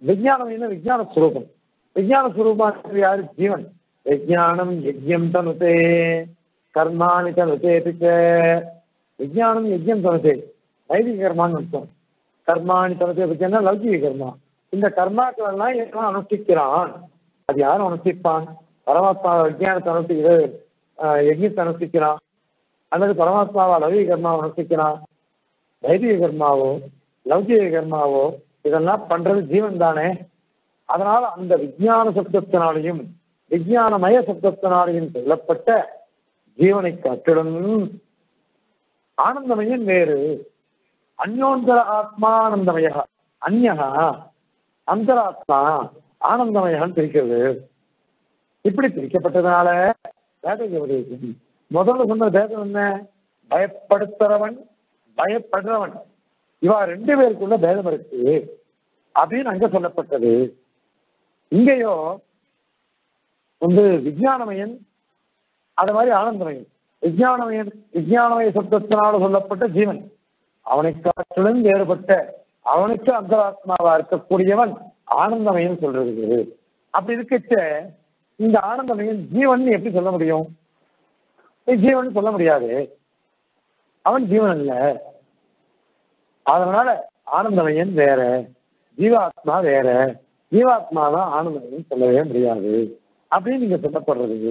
விஜயானம் விஜயான ஸ்வரூபம் விஜயான ஸ்வரூபம் யாரு ஜீவன் விஜயானம் யஜ்யம் தனுதே கர்மாணி தனுதே பிச்ச விஜயானம் யஜ்யம் தனுதே வைதிக கர்மான்னு அர்த்தம் கர்மாணி தனுதே பிச்சைன்னா லௌகிக கர்மா இந்த கர்மாக்கள் எல்லாம் எவன் அனுஷ்டிக்கிறான் அது யாரும் அனுஷ்டிப்பான் பரமாத்மா விஜயானத்தை அனுஷ்டிக்கிறது யஜ்யத்தை அனுஷ்டிக்கிறான் அல்லது பரமாத்மாவா லௌகிக கர்மாவை அனுஷ்டிக்கிறான் வைதிக கர்மாவோ லௌகிக கர்மாவோ இதெல்லாம் பண்றது ஜீவன் தானே அதனால அந்த விஞ்ஞான சப்தத்தினாலையும் விஞ்ஞானமய சப்தத்தினாலையும் சொல்லப்பட்ட ஜீவனை காட்டிலும் ஆனந்தமயன் வேறு அந்யோந்தர ஆத்மானந்தமய அந்யகா அந்தராத்மா ஆனந்தமயன் பிரிக்கிறது இப்படி பிரிக்கப்பட்டதுனால வேதம் உபதேசம் முதல்ல சொன்ன வேதம் என்ன பயப்படுத்துறவன் பயப்படுறவன் இவா ரெண்டு பேருக்குள்ள பேதம் இருக்கு அப்படின்னு அங்க சொல்லப்பட்டது இங்கேயோ வந்து விஜயானமயன் அது மாதிரி ஆனந்தமயன் விஜயானமயன் விஜயானமய சப்தத்தினால சொல்லப்பட்ட ஜீவன் அவனை காற்றிலும் வேறுபட்ட அவனுக்கு அந்தராத்மாவா இருக்கக்கூடியவன் ஆனந்தமயன் சொல்றது அப்படி இருக்கச்ச இந்த ஆனந்தமயன் ஜீவன் எப்படி சொல்ல முடியும் ஜீவன் சொல்ல முடியாது அவன் ஜீவன் அல்ல அதனால ஆனந்தமயன் வேற ஜீவாத்மா வேற ஜீவாத்மா தான் ஆனந்தமயன் சொல்லவே முடியாது அப்படின்னு நீங்க சொல்லப்படுறது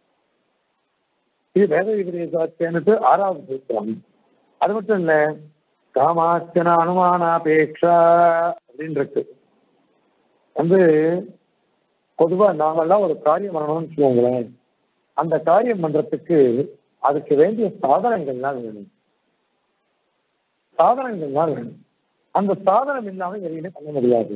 இது வேத விபரீதாச்சேனுக்கு ஆறாவது சூத்திரம் அது மட்டும் இல்ல காமாச்சன அனுமானாபேட்சா அப்படின்னு இருக்கு வந்து பொதுவா நாமெல்லாம் ஒரு காரியம் பண்ணணும்னு வச்சுக்கோங்களேன் அந்த காரியம் பண்றதுக்கு அதுக்கு வேண்டிய சாதனங்கள்லாம் வேணும் சாதனங்கள்லாம் வேணும் அந்த சாதனம் இல்லாம எதையுமே பண்ண முடியாது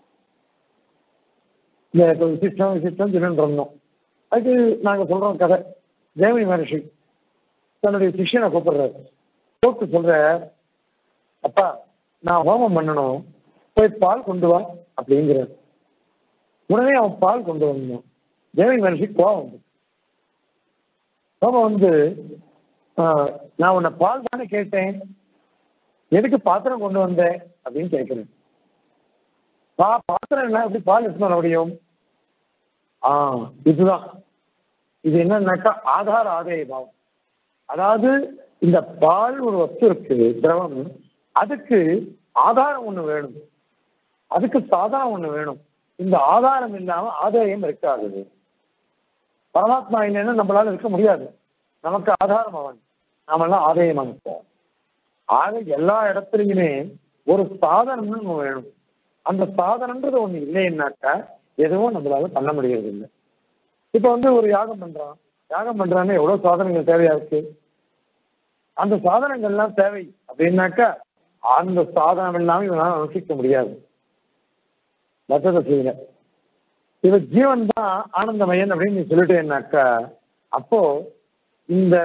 இந்த இப்போ விசிஷ்டம் விசிஷ்டம் தினம் இருந்தோம் அதுக்கு நாங்க சொல்றோம் கதை ஜெயமணி மகர்ஷி தன்னுடைய சிஷ்யனை கூப்பிடுறாரு கூப்பிட்டு சொல்ற அப்பா நான் ஹோமம் பண்ணணும் போய் பால் கொண்டு வா அப்படிங்கிறார் உடனே அவன் பால் கொண்டு வந்தான் ஜெயமணி மகர்ஷி கோவம் வந்து கோபம் வந்து நான் உன்னை பால் தானே கேட்டேன் எதுக்கு பாத்திரம் கொண்டு வந்த அப்படின்னு கேட்கிறேன் பா பாத்திரம் என்ன எப்படி பால் எடுத்து வர முடியும் ஆ இதுதான் இது என்னன்னாக்கா ஆதார ஆதாய பாவம் அதாவது இந்த பால் ஒரு வஸ்து இருக்கு திரவம் அதுக்கு ஆதாரம் ஒண்ணு வேணும் அதுக்கு சாதாரம் ஒண்ணு வேணும் இந்த ஆதாரம் இல்லாம ஆதாயம் இருக்காது பரமாத்மா இல்லைன்னா நம்மளால இருக்க முடியாது நமக்கு ஆதாரம் அவன் நாமெல்லாம் ஆதாயம் அனுப்போம் ஆக எல்லா இடத்துலையுமே ஒரு சாதனம்னு ஒண்ணு வேணும் அந்த சாதனன்றது ஒண்ணு இல்லைன்னாக்கா எதுவும் நம்மளால பண்ண முடியறது இல்லை இப்ப வந்து ஒரு யாகம் பண்றான் யாகம் பண்றான்னு எவ்வளவு சாதனங்கள் தேவையா இருக்கு அந்த சாதனங்கள்லாம் தேவை அப்படின்னாக்கா அந்த சாதனம் இல்லாம இவனால அனுஷ்டிக்க முடியாது மற்றதை செய்யல இவ ஜீவன் தான் ஆனந்தமயன் அப்படின்னு நீ சொல்லிட்டேன்னாக்கா அப்போ இந்த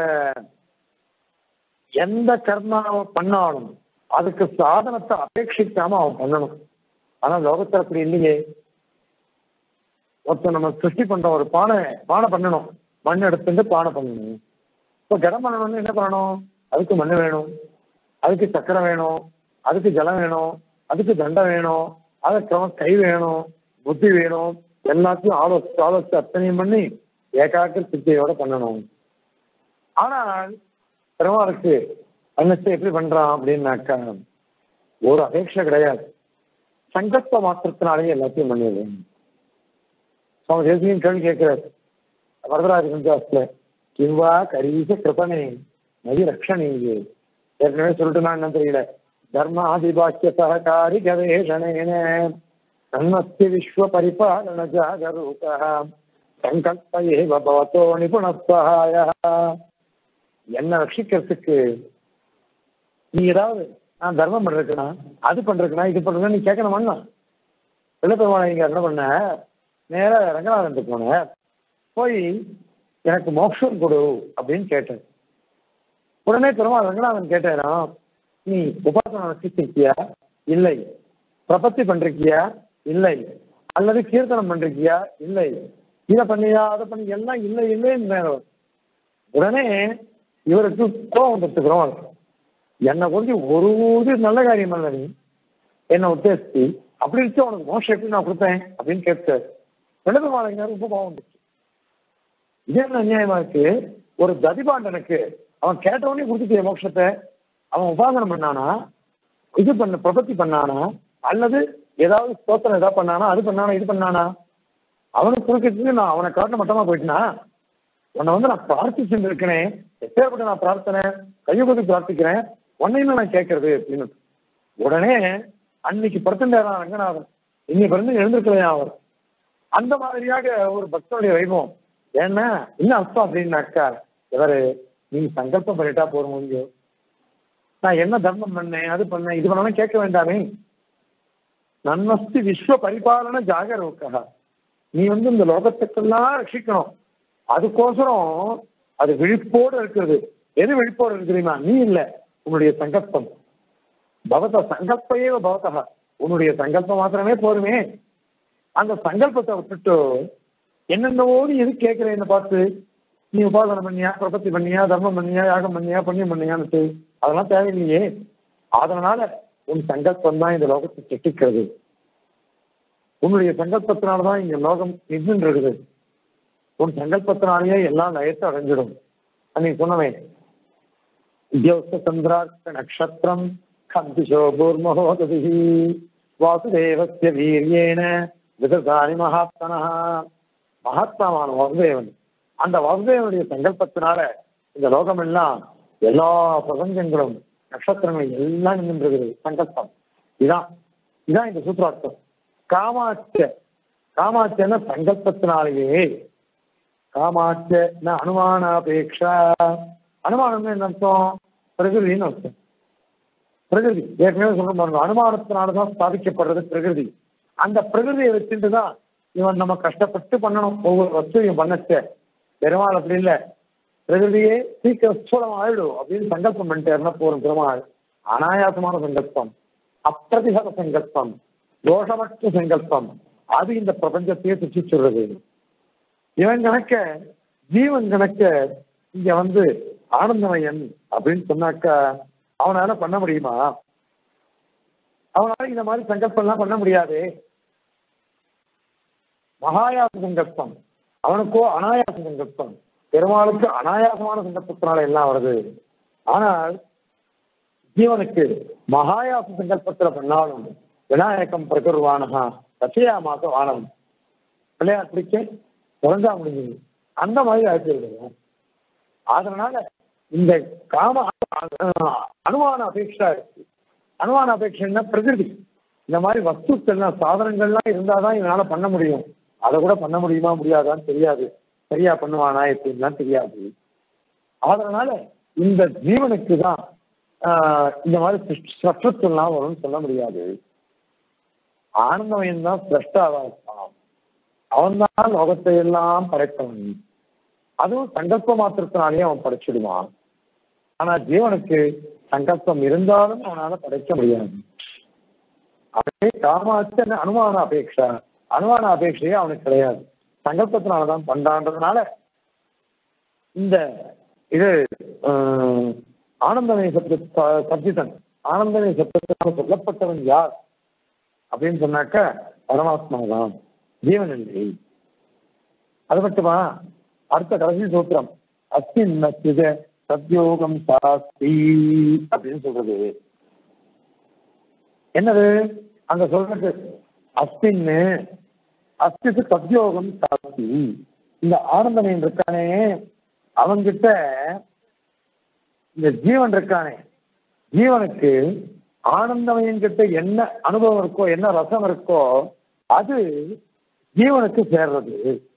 எந்த கர்மாவை பண்ணாலும் அதுக்கு சாதனத்தை அபேட்சிக்காம அவன் பண்ணணும் ஆனா லோகத்துல அப்படி இல்லையே ஒருத்தர் நம்ம சிருஷ்டி பண்றோம் ஒரு பானை பானை பண்ணணும் மண் எடுத்துட்டு பானை பண்ணணும் இப்போ ஜடம் பண்ணணும்னு என்ன பண்ணணும் அதுக்கு மண் வேணும் அதுக்கு சக்கரை வேணும் அதுக்கு ஜலம் வேணும் அதுக்கு தண்டை வேணும் அதுக்கப்புறம் கை வேணும் புத்தி வேணும் எல்லாத்தையும் ஆலோசித்து ஆலோசித்து அத்தனையும் பண்ணி ஏகாக்கிர சித்தியோட பண்ணணும் ஆனால் பெருமாளுக்கு அன்னத்தை எப்படி பண்றான் அப்படின்னாக்கா ஒரு அபேட்சை கிடையாது சங்கல்ப மாத்திரத்தினாலேயே எல்லாத்தையும் பண்ணிடுறேன் சுவாமி தேசியம் கேள்வி கேட்கிறார் வரதராஜ பஞ்சாஸ்ல கிம்வா கரீச கிருபனே நதி ரக்ஷணீயே ஏற்கனவே சொல்லிட்டு நான் என்ன தெரியல தர்மாதிபாக்கிய சககாரி கவேஷணேன தன்மஸ்தி விஸ்வ பரிபாலன ஜாகரூக சங்கல்ப ஏவ பவத்தோ நிபுணத்வஹாய என்ன ரட்சிக்கிறதுக்கு நீ ஏதாவது நான் தர்மம் பண்றதுக்குனா அது பண்றதுக்குனா இது பண்றதுனா நீ கேட்கணுமா வெள்ளப்பெருமாள் இங்க என்ன பண்ண நேரா ரங்கநாதன் போன போய் எனக்கு மோட்சம் கொடு அப்படின்னு கேட்டேன் உடனே பெருமாள் ரங்கநாதன் கேட்டேனா நீ உபாசனம் ரசிச்சிருக்கியா இல்லை பிரபத்தி பண்றிருக்கியா இல்லை அல்லது கீர்த்தனம் பண்றிருக்கியா இல்லை இதை பண்ணியா அதை பண்ணி எல்லாம் இல்லை இல்லைன்னு உடனே இவருக்கு கோபம் வந்துட்டுக்கிறோம் என்னை கொஞ்சம் ஒரு இது நல்ல காரியம் அல்ல நீ என்னை உத்தேசித்து அப்படி இருந்துச்சு உனக்கு மோஷம் எப்படி நான் கொடுத்தேன் அப்படின்னு கேட்டார் எழுதுமாலைங்க ரொம்ப கோவம் வந்துச்சு இது என்ன அநியாயமா இருக்கு ஒரு ததிபாண்டனுக்கு அவன் கேட்டவனே கொடுத்துட்டு மோட்சத்தை அவன் உபாசனம் பண்ணானா இது பண்ண பிரபத்தி பண்ணானா அல்லது ஏதாவது ஸ்தோத்திரம் ஏதாவது பண்ணானா அது பண்ணானா இது பண்ணானா அவனுக்கு கொடுக்கறதுக்கு நான் அவனை காட்ட மட்டமா போயிட்டனா உன்னை வந்து நான் பிரார்த்திச்சுட்டு இருக்கனே எப்பேற்பட்ட நான் பிரார்த்தனை கையொழுத்து பிரார்த்திக்கிறேன் உன்னையும் நான் கேட்கறது அப்படின்னு உடனே அன்னைக்கு பிறந்தேரான் ரங்கநாதன் இன்னைக்கு பிறந்து எழுந்திருக்கலையா அவர் அந்த மாதிரியாக ஒரு பக்தனுடைய வைபவம் ஏன்னா என்ன அர்த்தம் அப்படின்னாக்கா இவரு நீ சங்கல்பம் பண்ணிட்டா போறோம் முடியும் நான் என்ன தர்மம் பண்ணேன் அது பண்ணேன் இது பண்ணாலும் கேட்க வேண்டாமே நன்மஸ்தி விஸ்வ பரிபாலன ஜாகரோக்கா நீ வந்து இந்த லோகத்துக்கெல்லாம் ரட்சிக்கணும் அதுக்கோசரம் அது விழிப்போடு இருக்கிறது எது விழிப்போடு இருக்கு தெரியுமா நீ இல்லை உன்னுடைய சங்கல்பம் பவத சங்கல்பையே பவதா உன்னுடைய சங்கல்பம் மாத்திரமே போருமே அந்த சங்கல்பத்தை விட்டுட்டு என்னென்னவோ நீ எது கேட்கிற என்ன பார்த்து நீ உபாசனம் பண்ணியா பிரபத்தி பண்ணியா தர்மம் பண்ணியா யாகம் பண்ணியா புண்ணியம் பண்ணியான்னு அதெல்லாம் தேவையில்லையே அதனால உன் சங்கல்பம் தான் இந்த லோகத்தை சிட்டிக்கிறது உன்னுடைய சங்கல்பத்தினால தான் இங்க லோகம் நின்று இருக்குது உன் சங்கல்பத்தினாலேயே எல்லாம் லயத்தை அடைஞ்சிடும் அன்னைக்கு சொன்னவன் உத்தியோக சந்திரார்த்த நக்ஷத்திரம் கந்திஷோ பூர்மஹோததி வாசுதேவஸ்ய வீரியேன விததானி மகாத்மனா மகாத்மாவான வாசுதேவன் அந்த வாசுதேவனுடைய சங்கல்பத்தினால இந்த லோகம் எல்லாம் எல்லா பிரபஞ்சங்களும் நட்சத்திரங்களும் எல்லாம் நின்றுகிறது சங்கல்பம் இதான் இதான் இந்த சூத்திரார்த்தம் காமாட்ச காமாட்சன சங்கல்பத்தினாலேயே காமாட்ச அனுமானாபேக்ஷா அனுமானம் என்ன அர்த்தம் பிரகிருதின்னு அர்த்தம் பிரகிருதி ஏற்கனவே சொல்ல பாருங்க அனுமானத்தினாலதான் ஸ்தாபிக்கப்படுறது பிரகிருதி அந்த பிரகிருதியை வச்சுட்டு தான் இவன் நம்ம கஷ்டப்பட்டு பண்ணணும் ஒவ்வொரு வஸ்துவையும் பண்ணச்ச பெருமாள் அப்படி இல்லை பிரகிருதியே சீக்கிரம் ஸ்தூலம் ஆயிடும் அப்படின்னு சங்கல்பம் பண்ணிட்டேன்னா போறோம் பெருமாள் அனாயாசமான சங்கல்பம் அப்பிரதிகத சங்கல்பம் தோஷமற்ற சங்கல்பம் அது இந்த பிரபஞ்சத்தையே சுற்றி சொல்றது இவன் கணக்க ஜீவன் கணக்க இங்க வந்து ஆனந்தமயன் அப்படின்னு சொன்னாக்கா அவனால பண்ண முடியுமா அவனால இந்த மாதிரி சங்கல்பம்லாம் பண்ண முடியாது மகாயாச சங்கல்பம் அவனுக்கோ அனாயாச சங்கல்பம் பெருமாளுக்கு அனாயாசமான சங்கல்பத்தினால எல்லாம் வருது ஆனால் ஜீவனுக்கு மகாயாச சங்கல்பத்துல பண்ணாலும் விநாயகம் பிரகர்வானகா ரசையாமாச வானம் பிள்ளையார் பிடிக்க பிறந்தா முடிஞ்சது அந்த மாதிரி ஆயிடுச்சு அதனால இந்த காம அனுமான அபேட்சா இருக்கு அனுமான அபேட்சைன்னா பிரகிருதி இந்த மாதிரி வஸ்துக்கள்லாம் சாதனங்கள்லாம் இருந்தாதான் இதனால பண்ண முடியும் அதை கூட பண்ண முடியுமா முடியாதான்னு தெரியாது சரியா பண்ணுவானா எப்படின்லாம் தெரியாது அதனால இந்த ஜீவனுக்கு தான் இந்த மாதிரி ஸ்ரஷ்டத்துலாம் வரும்னு சொல்ல முடியாது ஆனந்தமயம் தான் சிரஷ்டாவா இருப்பான் அவன் தான் லோகத்தை எல்லாம் படைத்தவன் அதுவும் சங்கல்ப மாத்திரத்தினாலேயே அவன் படைச்சிடுவான் ஆனா ஜீவனுக்கு சங்கல்பம் இருந்தாலும் அவனால படைக்க முடியாது அதே காமாச்சு அனுமான அபேட்சா அனுமான அபேட்சையே அவனுக்கு கிடையாது சங்கல்பத்தினாலதான் பண்றான்றதுனால இந்த இது ஆனந்தமய சப்த சப்ஜிதன் ஆனந்தமய சப்தத்தினால் சொல்லப்பட்டவன் யார் அப்படின்னு சொன்னாக்க பரமாத்மா தான் ஜீவன் இல்லை அது மட்டுமா அடுத்த கடைசி சூத்திரம் அஸ்மின் நசித சத்யோகம் சாஸ்தி அப்படின்னு சொல்றது என்னது அங்க சொல்றது அஸ்மின்னு அஸ்திக்கு சத்யோகம் சாஸ்தி இந்த ஆனந்தமயன் இருக்கானே அவங்கிட்ட இந்த ஜீவன் இருக்கானே ஜீவனுக்கு ஆனந்தமயம் கிட்ட என்ன அனுபவம் இருக்கோ என்ன ரசம் இருக்கோ அது ஜீவனுக்கு சேர்றது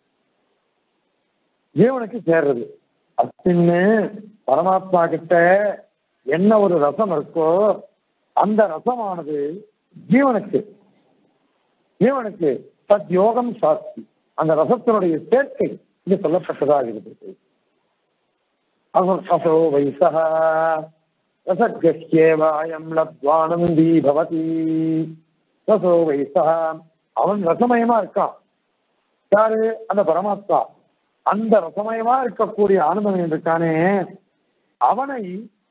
ஜீவனுக்கு சேர்றது அத்தின்னு பரமாத்மா கிட்ட என்ன ஒரு ரசம் இருக்கோ அந்த ரசமானது ஜீவனுக்கு ஜீவனுக்கு சத் யோகம் சாஸ்தி அந்த ரசத்தினுடைய சேர்க்கை இது சொல்லப்பட்டதாக இருக்குது அசோ வைசா ரசகேவாயம் லப்வானந்தி பவதி ரசோ வைசா அவன் ரசமயமா இருக்கான் யாரு அந்த பரமாத்மா அந்த ரசமயமா இருக்கக்கூடிய ஆனந்தமயம் இருக்கானே அவனை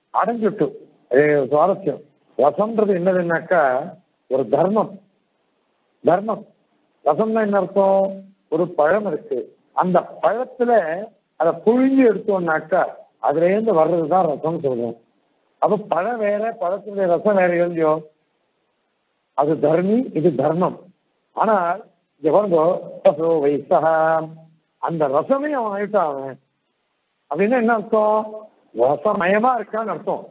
அடைஞ்சிட்டு சுவாரஸ்யம் ரசம்ன்றது என்னதுன்னாக்கா ஒரு தர்மம் தர்மம் ரசம்னா என்ன அர்த்தம் ஒரு பழம் இருக்கு அந்த பழத்துல அதை புழிஞ்சு எடுத்தோம்னாக்கா அதுல இருந்து வர்றது தான் ரசம் சொல்றோம் அப்ப பழம் வேற பழத்துடைய ரசம் வேற இல்லையோ அது தர்மி இது தர்மம் ஆனால் இங்க பாருங்க ரசோ வைசகா அந்த ரசமே அவன் ஆயிட்டான் அவன் அப்படின்னா என்ன அர்த்தம் ரசமயமா இருக்கான்னு அர்த்தம்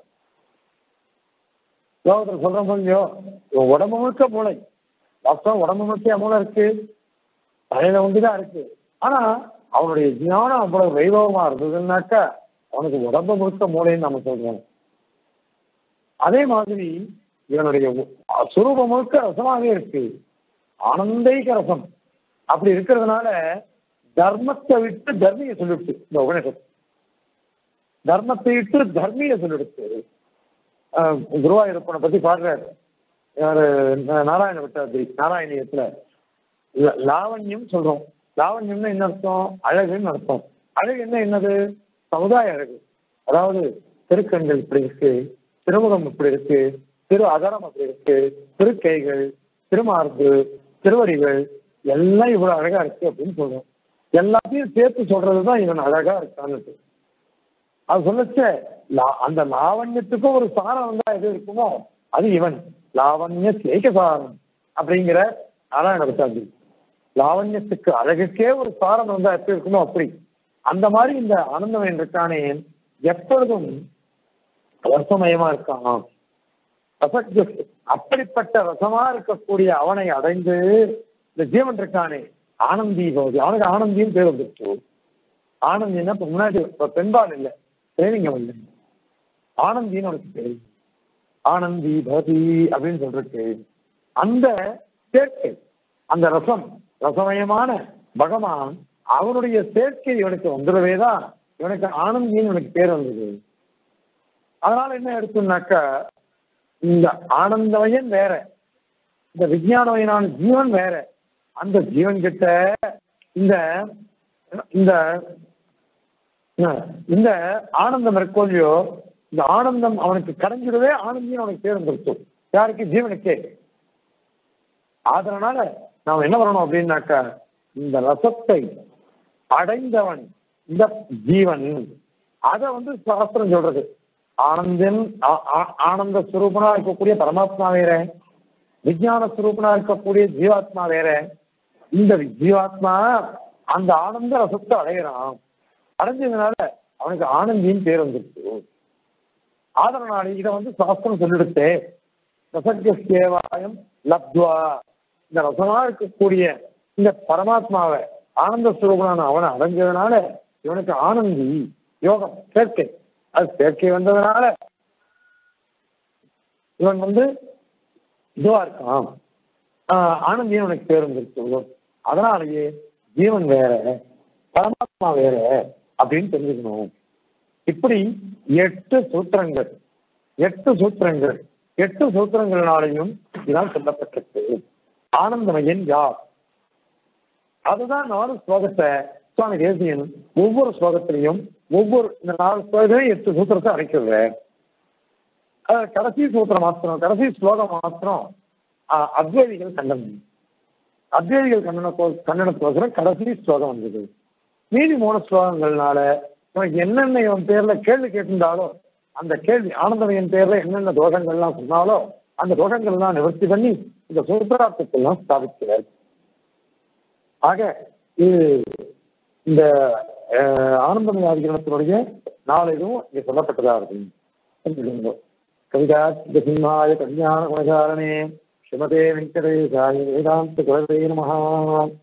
லோகத்தில் சொல்ற இல்லையோ இவன் உடம்பு முழுக்க மூளை ரசம் உடம்பு முழுக்க மூளை இருக்கு தலையில ஒன்றுதான் இருக்கு ஆனா அவனுடைய ஞானம் அவ்வளவு வைபவமா இருந்ததுன்னாக்கா அவனுக்கு உடம்பு முழுக்க மூளைன்னு நம்ம சொல்றோம் அதே மாதிரி இவனுடைய சுரூபம் முழுக்க ரசமாகவே இருக்கு ஆனந்தைக ரசம் அப்படி இருக்கிறதுனால தர்மத்தை விட்டு தர்மியை சொல்லிடுச்சு இந்த உபநிஷத் தர்மத்தை விட்டு தர்மியை சொல்லிடுச்சு ஆஹ் குருவாயூரப்பனை பத்தி பாடுறாரு யாரு நாராயண விட்டாதி நாராயணியத்துல ல- லாவண்யம் சொல்றோம் லாவண்யம்னா என்ன அர்த்தம் அழகுன்னு அர்த்தம் அழகு என்ன என்னது சமுதாய அழகு அதாவது திருக்கண்கள் இப்படி இருக்கு திருமுகம் இப்படி இருக்கு திரு அகரம் அப்படி இருக்கு திருக்கைகள் திருமார்பு திருவடிகள் எல்லாம் இவ்வளவு அழகா இருக்கு அப்படின்னு சொல்றோம் எல்லாத்தையும் சேர்த்து சொல்றதுதான் இவன் அழகா இருக்கான்னு அது சொல்லச்ச லா- அந்த லாவண்யத்துக்கும் ஒரு சாரம் வந்தா எது இருக்குமோ அது இவன் லாவண்ய சேக சாரம் அப்படிங்கிற நாராயண பிரசாந்தி லாவண்யத்துக்கு அழகுக்கே ஒரு சாரம் வந்தா எப்படி இருக்குமோ அப்படி அந்த மாதிரி இந்த ஆனந்தமயன் இருக்கானே எப்பொழுதும் ரசமயமா இருக்கான் ரச அப்படிப்பட்ட ரசமா இருக்கக்கூடிய அவனை அடைந்து இந்த ஜீவன் இருக்கானே ஆனந்தி பகுதி அவனுக்கு ஆனந்தியும் பேர் வந்துருச்சு ஆனந்தின்னா இப்ப முன்னாடி இப்ப பெண்பால் இல்லை தேவிங்கம் இல்லை ஆனந்தின்னு அவனுக்கு பேர் ஆனந்தி பவதி அப்படின்னு சொல்றதுக்கு அந்த சேர்க்கை அந்த ரசம் ரசமயமான பகவான் அவனுடைய சேர்க்கை இவனுக்கு வந்துடவே தான் இவனுக்கு ஆனந்தின்னு இவனுக்கு பேர் வந்தது அதனால என்ன எடுத்தோம்னாக்கா இந்த ஆனந்தமயன் வேற இந்த விஞ்ஞானமயனான ஜீவன் வேற அந்த ஜீவன் கிட்ட இந்த இந்த இந்த ஆனந்தம் இருக்கோ இல்லையோ இந்த ஆனந்தம் அவனுக்கு கடைஞ்சிடவே ஆனந்தின்னு அவனுக்கு பேர் வந்துருச்சு யாருக்கு ஜீவனுக்கே அதனால நாம் என்ன பண்ணணும் அப்படின்னாக்கா இந்த ரசத்தை அடைந்தவன் இந்த ஜீவன் அதை வந்து சாஸ்திரம் சொல்றது ஆனந்தன் ஆ- ஆ- ஆனந்த ஸ்வரூபனா இருக்கக்கூடிய பரமாத்மா வேற விஞ்ஞான ஸ்வரூபனா இருக்கக்கூடிய ஜீவாத்மா வேற இந்த ஜீவாத்மா அந்த ஆனந்த ரசத்தை அடையிறான் அடைஞ்சதுனால அவனுக்கு ஆனந்தின்னு பேர் வந்துருச்சு ஆதரனால இதை வந்து சாஸ்திரம் சொல்லிடுச்சு ரசத்திய சேவாயம் லப்துவா இந்த ரசமா இருக்கக்கூடிய இந்த பரமாத்மாவை ஆனந்த ஸ்வரூபனான அவனை அடைஞ்சதுனால இவனுக்கு ஆனந்தி யோகம் சேர்க்கை அது சேர்க்கை வந்ததுனால இவன் வந்து இதுவா இருக்கான் ஆஹ் ஆனந்தியும் அவனுக்கு பேர் வந்துருச்சு அதனாலேயே ஜீவன் வேற பரமாத்மா வேற அப்படின்னு தெரிஞ்சுக்கணும் இப்படி எட்டு சூத்திரங்கள் எட்டு சூத்திரங்கள் எட்டு சூத்திரங்களினாலையும் இதான் சொல்லப்பட்டிருக்கு ஆனந்தமயன் யார் அதுதான் நாலு ஸ்லோகத்தை சுவாமி தேசியன் ஒவ்வொரு ஸ்லோகத்திலையும் ஒவ்வொரு இந்த நாலு ஸ்லோகத்தையும் எட்டு சூத்திரத்தை அடைக்கிறது அஹ் கடைசி சூத்திரம் மாத்திரம் கடைசி ஸ்லோகம் மாத்திரம் அஹ் அத்வைதிகள் கண்டனம் அத்வைதிகள் கண்டன கண்டனத்துக்கோசரம் கடைசி ஸ்லோகம் வந்தது மீதி மூணு ஸ்லோகங்கள்னால உனக்கு என்னென்ன இவன் பேர்ல கேள்வி கேட்டிருந்தாலோ அந்த கேள்வி ஆனந்தமையன் பேர்ல என்னென்ன தோஷங்கள்லாம் சொன்னாலோ அந்த தோஷங்கள்லாம் நிவர்த்தி பண்ணி இந்த சூத்திரார்த்தத்தெல்லாம் ஸ்தாபிக்கிறார் ஆக இது இந்த அஹ், ஆனந்தமய அதிகரணத்தினுடைய நாலு இதுவும் இங்க சொல்லப்பட்டதா இருக்கும் கவிதா சிம்ஹாய கல்யாண குணகாரணே ஸ்ரீமதே வெங்கடேசாய வேதாந்த குலவே நமஹா